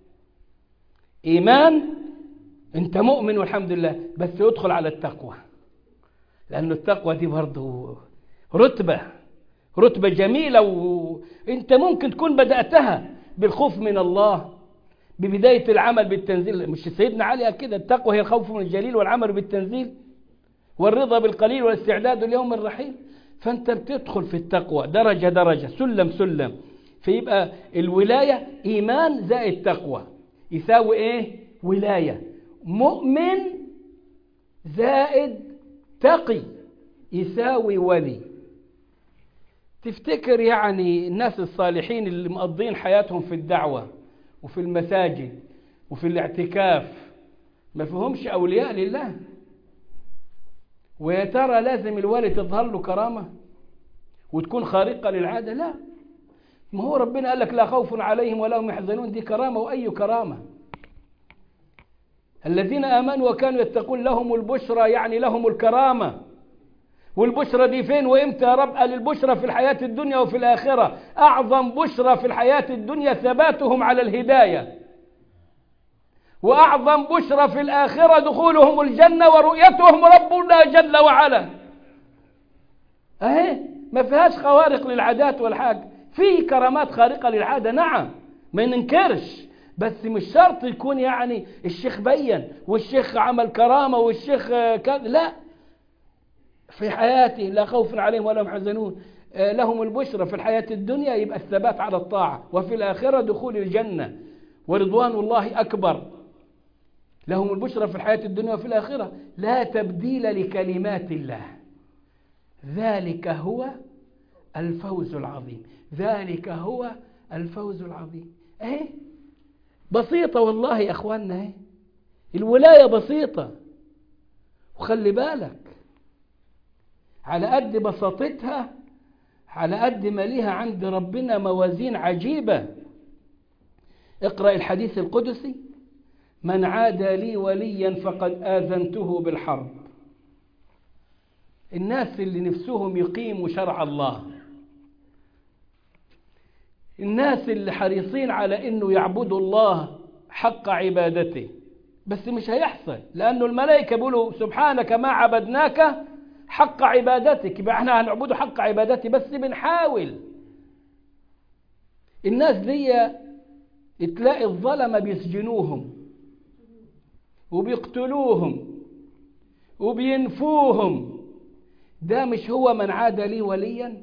إيمان أنت مؤمن والحمد لله بس يدخل على التقوى لأن التقوى دي برضه رتبة رتبة جميلة وأنت ممكن تكون بدأتها بالخوف من الله ببداية العمل بالتنزيل مش سيدنا علي كده التقوى هي الخوف من الجليل والعمل بالتنزيل والرضا بالقليل والاستعداد ليوم الرحيل فأنت بتدخل في التقوى درجة درجة سلم سلم فيبقى الولاية إيمان زائد تقوى يساوي إيه ولاية مؤمن زائد تقي يساوي ولي تفتكر يعني الناس الصالحين اللي مقضين حياتهم في الدعوة وفي المساجد وفي الاعتكاف ما فيهمش أولياء لله ويا ترى لازم الولي تظهر له كرامة وتكون خارقة للعادة لا ما هو ربنا قال لك لا خوف عليهم ولا هم يحزنون دي كرامة وأي كرامة الذين آمنوا وكانوا يتقون لهم البشرى يعني لهم الكرامة والبشرى دي فين وإمتى يا رب قال البشرى في الحياة الدنيا وفي الآخرة أعظم بشرى في الحياة الدنيا ثباتهم على الهداية وأعظم بشرى في الآخرة دخولهم الجنة ورؤيتهم ربنا جل وعلا أهي ما فيهاش خوارق للعادات والحاج في كرامات خارقة للعادة نعم ما ننكرش بس مش شرط يكون يعني الشيخ بين والشيخ عمل كرامة والشيخ كذا لا في حياته لا خوف عليهم ولا هم يحزنون لهم البشرى في الحياة الدنيا يبقى الثبات على الطاعة وفي الآخرة دخول الجنة ورضوان الله أكبر لهم البشرى في الحياة الدنيا وفي الآخرة لا تبديل لكلمات الله ذلك هو الفوز العظيم ذلك هو الفوز العظيم اهي بسيطة والله يا اخواننا اهي الولاية بسيطة وخلي بالك على قد بساطتها على قد ما ليها عند ربنا موازين عجيبة اقرأ الحديث القدسي من عادى لي وليا فقد آذنته بالحرب الناس اللي نفسهم يقيموا شرع الله الناس اللي حريصين على انه يعبدوا الله حق عبادته بس مش هيحصل لانه الملائكه بيقولوا سبحانك ما عبدناك حق عبادتك يبقى احنا هنعبده حق عبادتي بس بنحاول الناس دي تلاقي الظلمه بيسجنوهم وبيقتلوهم وبينفوهم ده مش هو من عاد لي وليا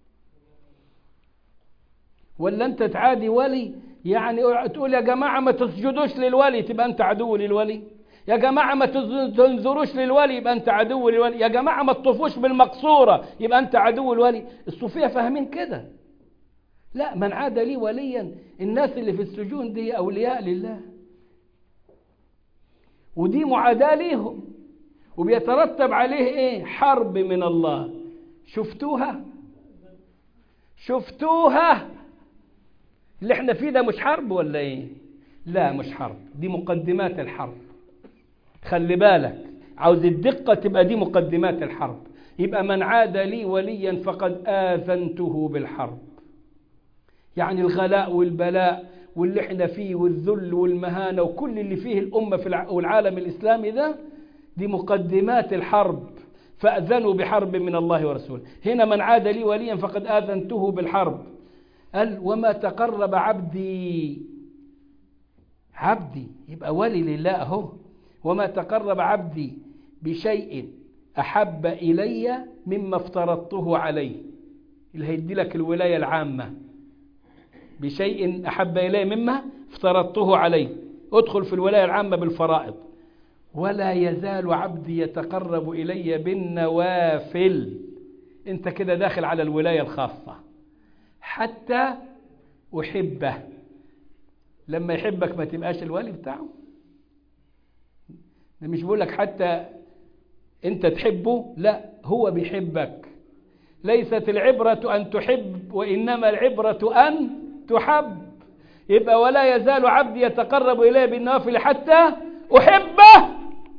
ولا انت تعادي ولي يعني تقول يا جماعة ما تسجدوش للولي تبقى انت عدو للولي يا جماعة ما تنظروش للولي يبقى انت عدو للولي يا جماعة ما تطوفوش بالمقصورة يبقى انت عدو الولي الصوفية فاهمين كده لا من عاد لي وليا الناس اللي في السجون دي أولياء لله ودي معاداة ليهم وبيترتب عليه ايه حرب من الله شفتوها شفتوها اللي احنا فيه ده مش حرب ولا ايه لا مش حرب دي مقدمات الحرب خلي بالك عاوز الدقة تبقى دي مقدمات الحرب يبقى من عاد لي وليا فقد آذنته بالحرب يعني الغلاء والبلاء واللي احنا فيه والذل والمهانة وكل اللي فيه الأمة في العالم الإسلامي ده دي مقدمات الحرب فأذنوا بحرب من الله ورسوله هنا من عاد لي وليا فقد آذنته بالحرب قال وما تقرب عبدي عبدي يبقى ولي لله اهو وما تقرب عبدي بشيء أحب إلي مما افترضته عليه اللي هيدي لك الولاية العامة بشيء أحب إلي مما افترضته عليه ادخل في الولاية العامة بالفرائض ولا يزال عبدي يتقرب إلي بالنوافل انت كده داخل على الولاية الخاصة حتى أحبه لما يحبك ما تبقاش الولي بتاعه ده مش بقول لك حتى انت تحبه لا هو بيحبك ليست العبرة أن تحب وإنما العبرة أن تحب يبقى ولا يزال عبدي يتقرب إليه بالنوافل حتى أحبه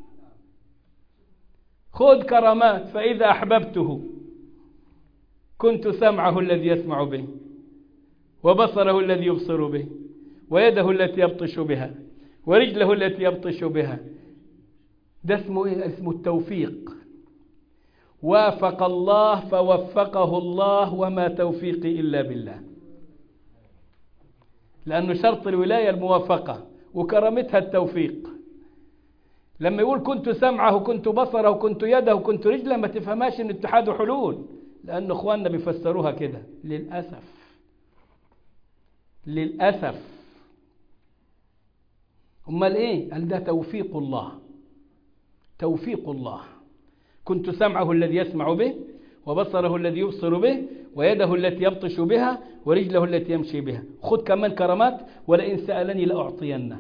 خذ كرامات فإذا أحببته كنت سمعه الذي يسمع به وبصره الذي يبصر به ويده التي يبطش بها ورجله التي يبطش بها ده اسمه ايه اسمه التوفيق وافق الله فوفقه الله وما توفيقي إلا بالله لأنه شرط الولاية الموافقة وكرامتها التوفيق لما يقول كنت سمعه كنت بصره كنت يده كنت رجله ما تفهماش ان اتحاد حلول لأن اخواننا بيفسروها كده للأسف للأسف امال ايه قال ده توفيق الله توفيق الله كنت سمعه الذي يسمع به وبصره الذي يبصر به ويده التي يبطش بها ورجله التي يمشي بها خذ كمان كرامات ولئن سألني لأعطينه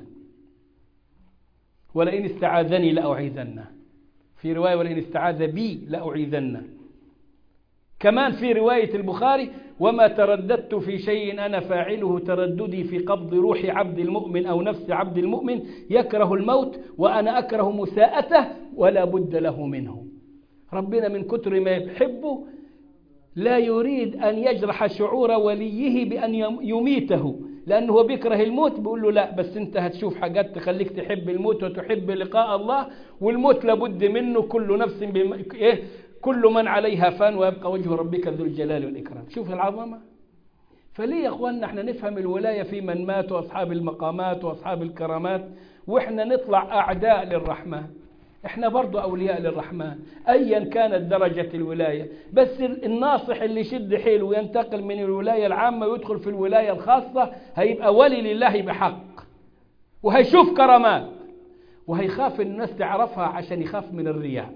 ولئن استعاذني لأعيذنه في رواية ولئن استعاذ بي لأعيذنه كمان في رواية البخاري وما ترددت في شيء أنا فاعله ترددي في قبض روح عبد المؤمن أو نفس عبد المؤمن يكره الموت وأنا أكره مساءته ولا بد له منه ربنا من كتر ما يحبه لا يريد أن يجرح شعور وليه بأن يميته لأنه هو بيكره الموت بيقول له لا بس أنت هتشوف حاجات تخليك تحب الموت وتحب لقاء الله والموت لابد منه كل نفس بم... إيه كل من عليها فان ويبقى وجه ربك ذو الجلال والإكرام شوف العظمة فليه يا أخواننا احنا نفهم الولاية في من مات وأصحاب المقامات وأصحاب الكرامات وإحنا نطلع أعداء للرحمن احنا برضو أولياء للرحمن أيا كانت درجة الولاية بس الناصح اللي يشد حيله وينتقل من الولاية العامة ويدخل في الولاية الخاصة هيبقى ولي لله بحق وهيشوف كرامات وهيخاف الناس تعرفها عشان يخاف من الرياء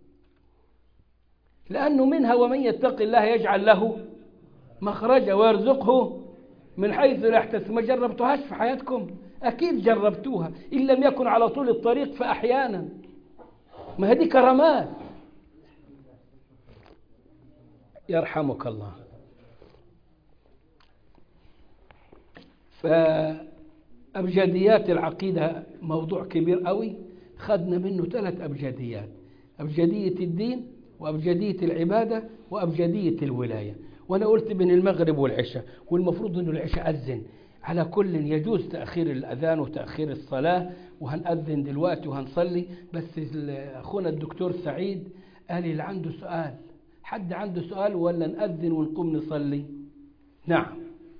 لأنه منها ومن يتق الله يجعل له مخرجا ويرزقه من حيث لا يحتسب ما جربتوهاش في حياتكم أكيد جربتوها إن لم يكن على طول الطريق فأحيانا ما هذه كرامات يرحمك الله فأبجديات العقيدة موضوع كبير قوي خدنا منه ثلاث أبجديات أبجدية الدين وأبجدية العبادة وأبجدية الولاية وأنا قلت بين المغرب والعشاء والمفروض أنه العشاء أذن على كل يجوز تأخير الأذان وتأخير الصلاة وهنأذن دلوقتي وهنصلي بس أخونا الدكتور سعيد قال اللي عنده سؤال حد عنده سؤال ولا نأذن ونقوم نصلي نعم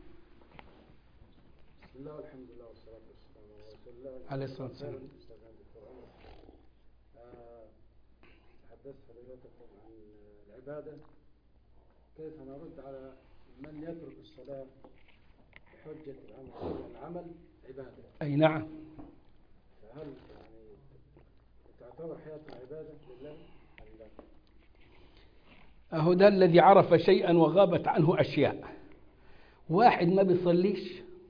بسم الله والحمد لله والصلاة والسلام على رسول الله عليه الصلاة والسلام. أستاذ الدكتور عمر. آه، تحدثت فضيلتكم عن العبادة كيف نرد على من يترك الصلاة بحجة العمل العمل عبادة أي نعم فهل يعني تعتبر حياتنا عبادة لله أم لا؟ أهو ده الذي عرف شيئا وغابت عنه أشياء واحد ما بيصليش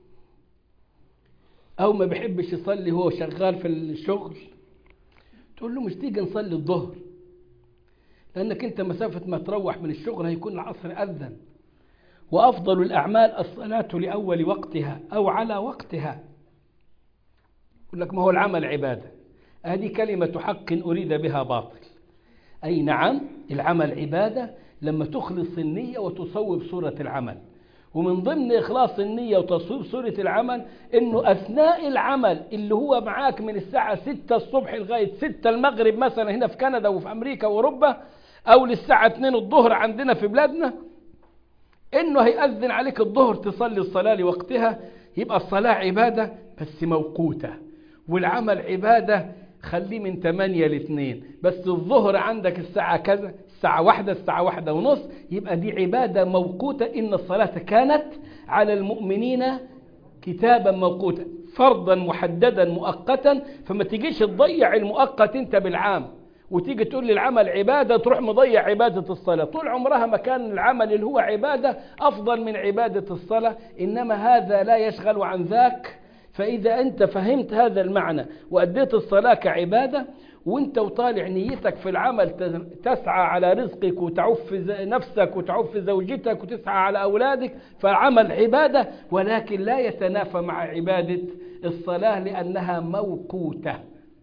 أو ما بيحبش يصلي هو شغال في الشغل تقول له مش تيجي نصلي الظهر لأنك أنت مسافة ما تروح من الشغل هيكون العصر أذن وأفضل الأعمال الصلاة لأول وقتها أو على وقتها يقول لك ما هو العمل عبادة هذه كلمة حق أريد بها باطل أي نعم العمل عبادة لما تخلص النية وتصوب صورة العمل ومن ضمن إخلاص النية وتصويب صورة العمل إنه أثناء العمل اللي هو معاك من الساعة 6 الصبح لغاية 6 المغرب مثلا هنا في كندا وفي أمريكا وأوروبا أو للساعة 2 الظهر عندنا في بلادنا إنه هيأذن عليك الظهر تصلي الصلاة لوقتها يبقى الصلاة عبادة بس موقوتة والعمل عبادة خليه من 8 ل 2 بس الظهر عندك الساعة كذا الساعة واحدة الساعة واحدة ونص يبقى دي عبادة موقوتة إن الصلاة كانت على المؤمنين كتابا موقوتا فرضا محددا مؤقتا فما تجيش تضيع المؤقت انت بالعام وتيجي تقول لي العمل عبادة تروح مضيع عبادة الصلاة طول عمرها ما كان العمل اللي هو عبادة أفضل من عبادة الصلاة إنما هذا لا يشغل عن ذاك فإذا أنت فهمت هذا المعنى وأديت الصلاة كعبادة وانت وطالع نيتك في العمل تسعى على رزقك وتعف نفسك وتعف زوجتك وتسعى على أولادك فعمل عبادة ولكن لا يتنافى مع عبادة الصلاة لأنها موقوتة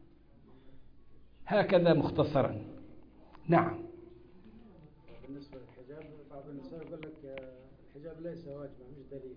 هكذا مختصرا نعم بالنسبة للحجاب بعض النساء يقول لك آه، الحجاب ليس واجبا مش دليل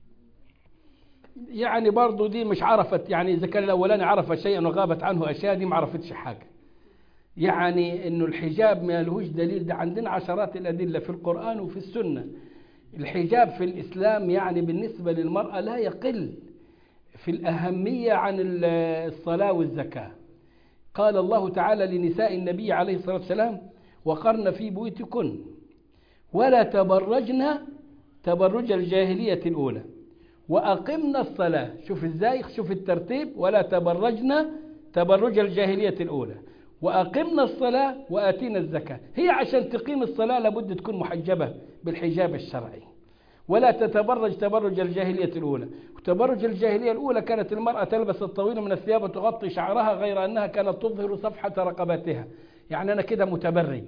يعني برضو دي مش عرفت يعني إذا كان الأولاني عرف شيئا وغابت عنه أشياء دي ما عرفتش حاجة يعني إنه الحجاب ما لهوش دليل ده عندنا عشرات الأدلة في القرآن وفي السنة الحجاب في الإسلام يعني بالنسبة للمرأة لا يقل في الأهمية عن الصلاة والزكاة قال الله تعالى لنساء النبي عليه الصلاة والسلام وقرن في بيوتكن ولا تبرجن تبرج الجاهلية الأولى وأقمنا الصلاة شوف ازاي شوف الترتيب ولا تبرجنا تبرج الجاهلية الأولى وأقمنا الصلاة وآتينا الزكاة هي عشان تقيم الصلاة لابد تكون محجبة بالحجاب الشرعي ولا تتبرج تبرج الجاهلية الأولى وتبرج الجاهلية الأولى كانت المرأة تلبس الطويل من الثياب وتغطي شعرها غير أنها كانت تظهر صفحة رقبتها يعني أنا كده متبرج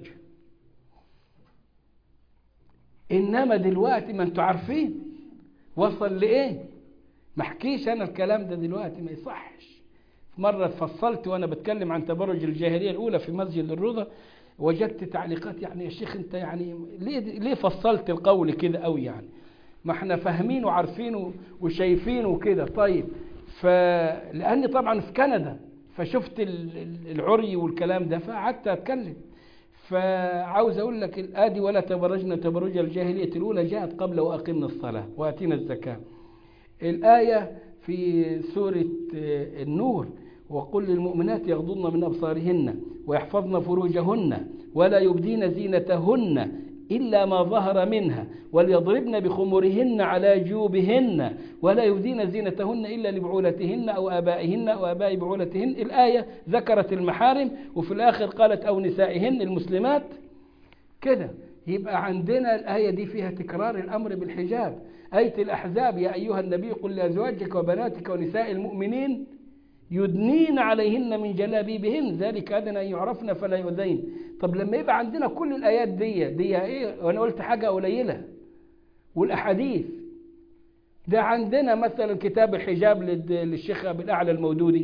إنما دلوقتي ما أنتوا عارفين وصل لإيه ما احكيش أنا الكلام ده دلوقتي ما يصحش مرة فصلت وأنا بتكلم عن تبرج الجاهلية الأولى في مسجد الروضة وجدت تعليقات يعني يا شيخ أنت يعني ليه ليه فصلت القول كده قوي يعني ما احنا فاهمين وعارفين وشايفين وكده طيب فلأني طبعا في كندا فشفت العري والكلام ده فقعدت أتكلم فعاوز أقول لك الآدي ولا تبرجنا تبرج الجاهلية الأولى جاءت قبل وأقمنا الصلاة وأتينا الزكاة الآية في سورة النور وقل للمؤمنات يغضضن من أبصارهن ويحفظن فروجهن ولا يبدين زينتهن إلا ما ظهر منها وليضربن بخمرهن على جيوبهن ولا يبدين زينتهن إلا لبعولتهن أو آبائهن أو آباء بعولتهن الآية ذكرت المحارم وفي الآخر قالت أو نسائهن المسلمات كده يبقى عندنا الآية دي فيها تكرار الأمر بالحجاب آية الأحزاب يا أيها النبي قل لأزواجك وبناتك ونساء المؤمنين يدنين عليهن من جلابيبهن ذلك أدنى أن يعرفن فلا يؤذين طب لما يبقى عندنا كل الآيات دي دي إيه وأنا قلت حاجة قليلة والأحاديث ده عندنا مثلا كتاب الحجاب للشيخ أبي الأعلى المودودي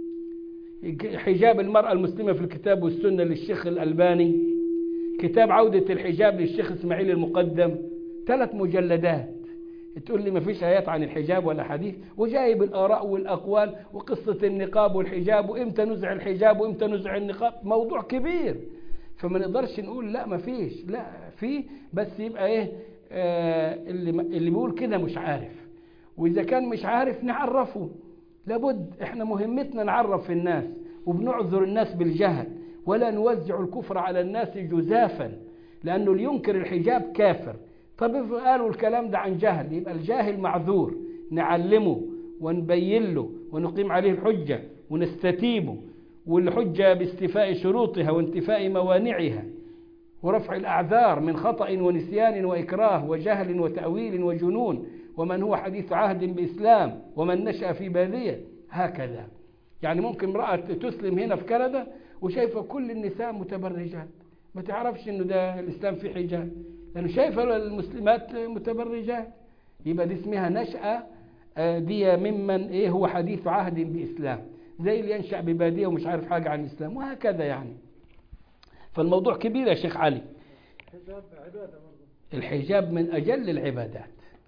حجاب المرأة المسلمة في الكتاب والسنة للشيخ الألباني كتاب عودة الحجاب للشيخ إسماعيل المقدم ثلاث مجلدات تقول لي ما فيش آيات عن الحجاب ولا حديث وجايب الآراء والأقوال وقصة النقاب والحجاب وإمتى نزع الحجاب وإمتى نزع النقاب موضوع كبير فما نقدرش نقول لا ما فيش لا في بس يبقى إيه آه اللي, اللي بيقول كده مش عارف وإذا كان مش عارف نعرفه لابد إحنا مهمتنا نعرف الناس وبنعذر الناس بالجهل ولا نوزع الكفر على الناس جزافا لأنه اللي ينكر الحجاب كافر طب قالوا الكلام ده عن جهل يبقى الجاهل معذور نعلمه ونبين له ونقيم عليه الحجة ونستتيبه والحجة باستيفاء شروطها وانتفاء موانعها ورفع الأعذار من خطأ ونسيان وإكراه وجهل وتأويل وجنون ومن هو حديث عهد بإسلام ومن نشأ في بادية هكذا يعني ممكن امرأة تسلم هنا في كندا وشايفة كل النساء متبرجات ما تعرفش انه ده الإسلام فيه حجاب لأنه شايفة المسلمات متبرجات يبقى دي اسمها نشأة دي ممن إيه هو حديث عهد بإسلام زي اللي ينشأ ببادية ومش عارف حاجة عن الإسلام وهكذا يعني فالموضوع كبير يا شيخ علي الحجاب عبادة برضه الحجاب من أجل العبادات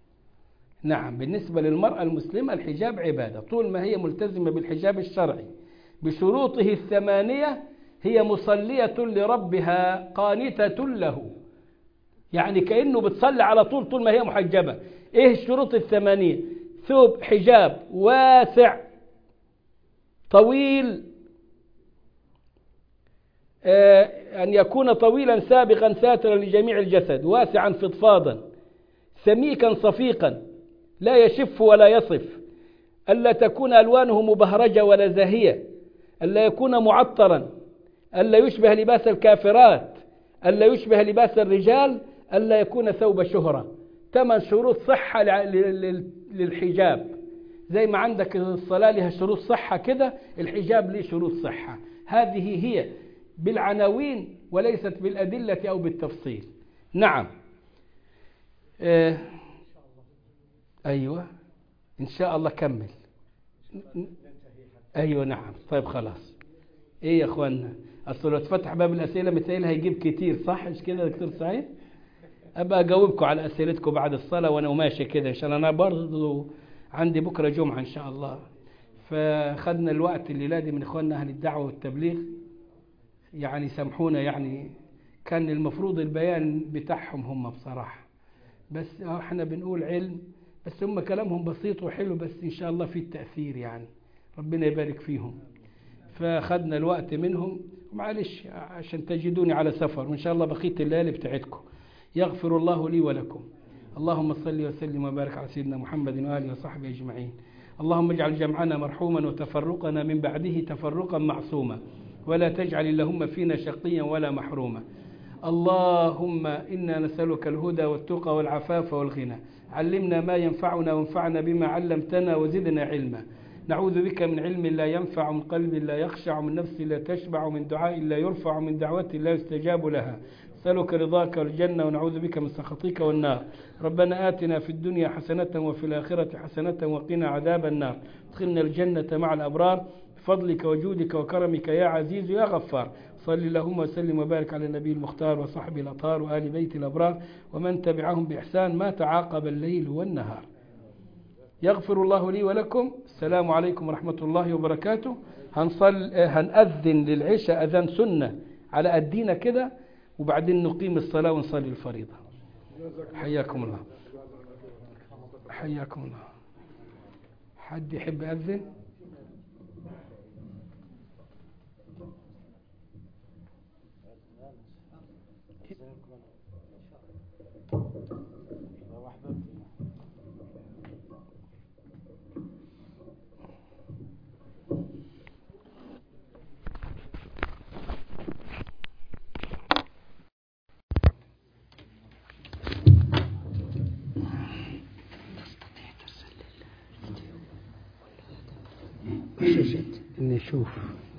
نعم بالنسبة للمرأة المسلمة الحجاب عبادة طول ما هي ملتزمة بالحجاب الشرعي بشروطه الثمانية هي مصلية لربها قانتة له يعني كأنه بتصلي على طول طول ما هي محجبة ايه الشروط الثمانية ثوب حجاب واسع طويل آه أن يكون طويلا سابقا ساترا لجميع الجسد واسعا فضفاضا سميكا صفيقا لا يشف ولا يصف ألا تكون ألوانه مبهرجة ولا زاهية ألا يكون معطرا ألا يشبه لباس الكافرات ألا يشبه لباس الرجال ألا يكون ثوب شهرة ثمان شروط صحة للحجاب زي ما عندك الصلاة لها شروط صحة كده الحجاب له شروط صحة هذه هي بالعناوين وليست بالأدلة أو بالتفصيل نعم آه أيوة إن شاء الله كمل أيوة نعم طيب خلاص إيه يا أخوانا أصل لو اتفتح باب الأسئلة متهيألي هيجيب كتير صح مش كده دكتور سعيد أبقى أجاوبكم على أسئلتكم بعد الصلاة وأنا ماشي كده إن شاء الله أنا برضه عندي بكرة جمعة إن شاء الله فخدنا الوقت الليلة دي من إخواننا أهل الدعوة والتبليغ يعني سامحونا يعني كان المفروض البيان بتاعهم هم بصراحة بس احنا بنقول علم بس هم كلامهم بسيط وحلو بس إن شاء الله فيه التأثير يعني ربنا يبارك فيهم فخدنا الوقت منهم معلش عشان تجدوني على سفر وإن شاء الله بقية الليالي بتاعتكم يغفر الله لي ولكم اللهم صل وسلم وبارك على سيدنا محمد وآله وصحبه أجمعين اللهم اجعل جمعنا مرحوما وتفرقنا من بعده تفرقا معصوما ولا تجعل اللهم فينا شقيا ولا محروما اللهم إنا نسألك الهدى والتقى والعفاف والغنى علمنا ما ينفعنا وانفعنا بما علمتنا وزدنا علما نعوذ بك من علم لا ينفع من قلب لا يخشع من نفس لا تشبع من دعاء لا يرفع من دعوة لا يستجاب لها نسألك رضاك والجنة ونعوذ بك من سخطك والنار ربنا آتنا في الدنيا حسنة وفي الآخرة حسنة وقنا عذاب النار ادخلنا الجنة مع الأبرار بفضلك وجودك وكرمك يا عزيز يا غفار صل اللهم وسلم وبارك على النبي المختار وصحبه الأطهار وآل بيت الأبرار ومن تبعهم بإحسان ما تعاقب الليل والنهار يغفر الله لي ولكم السلام عليكم ورحمة الله وبركاته هنصل هنأذن للعشاء أذان سنة على قدينا كده وبعدين نقيم الصلاة ونصلي الفريضة حياكم الله حياكم الله حد يحب يأذن إني أشوف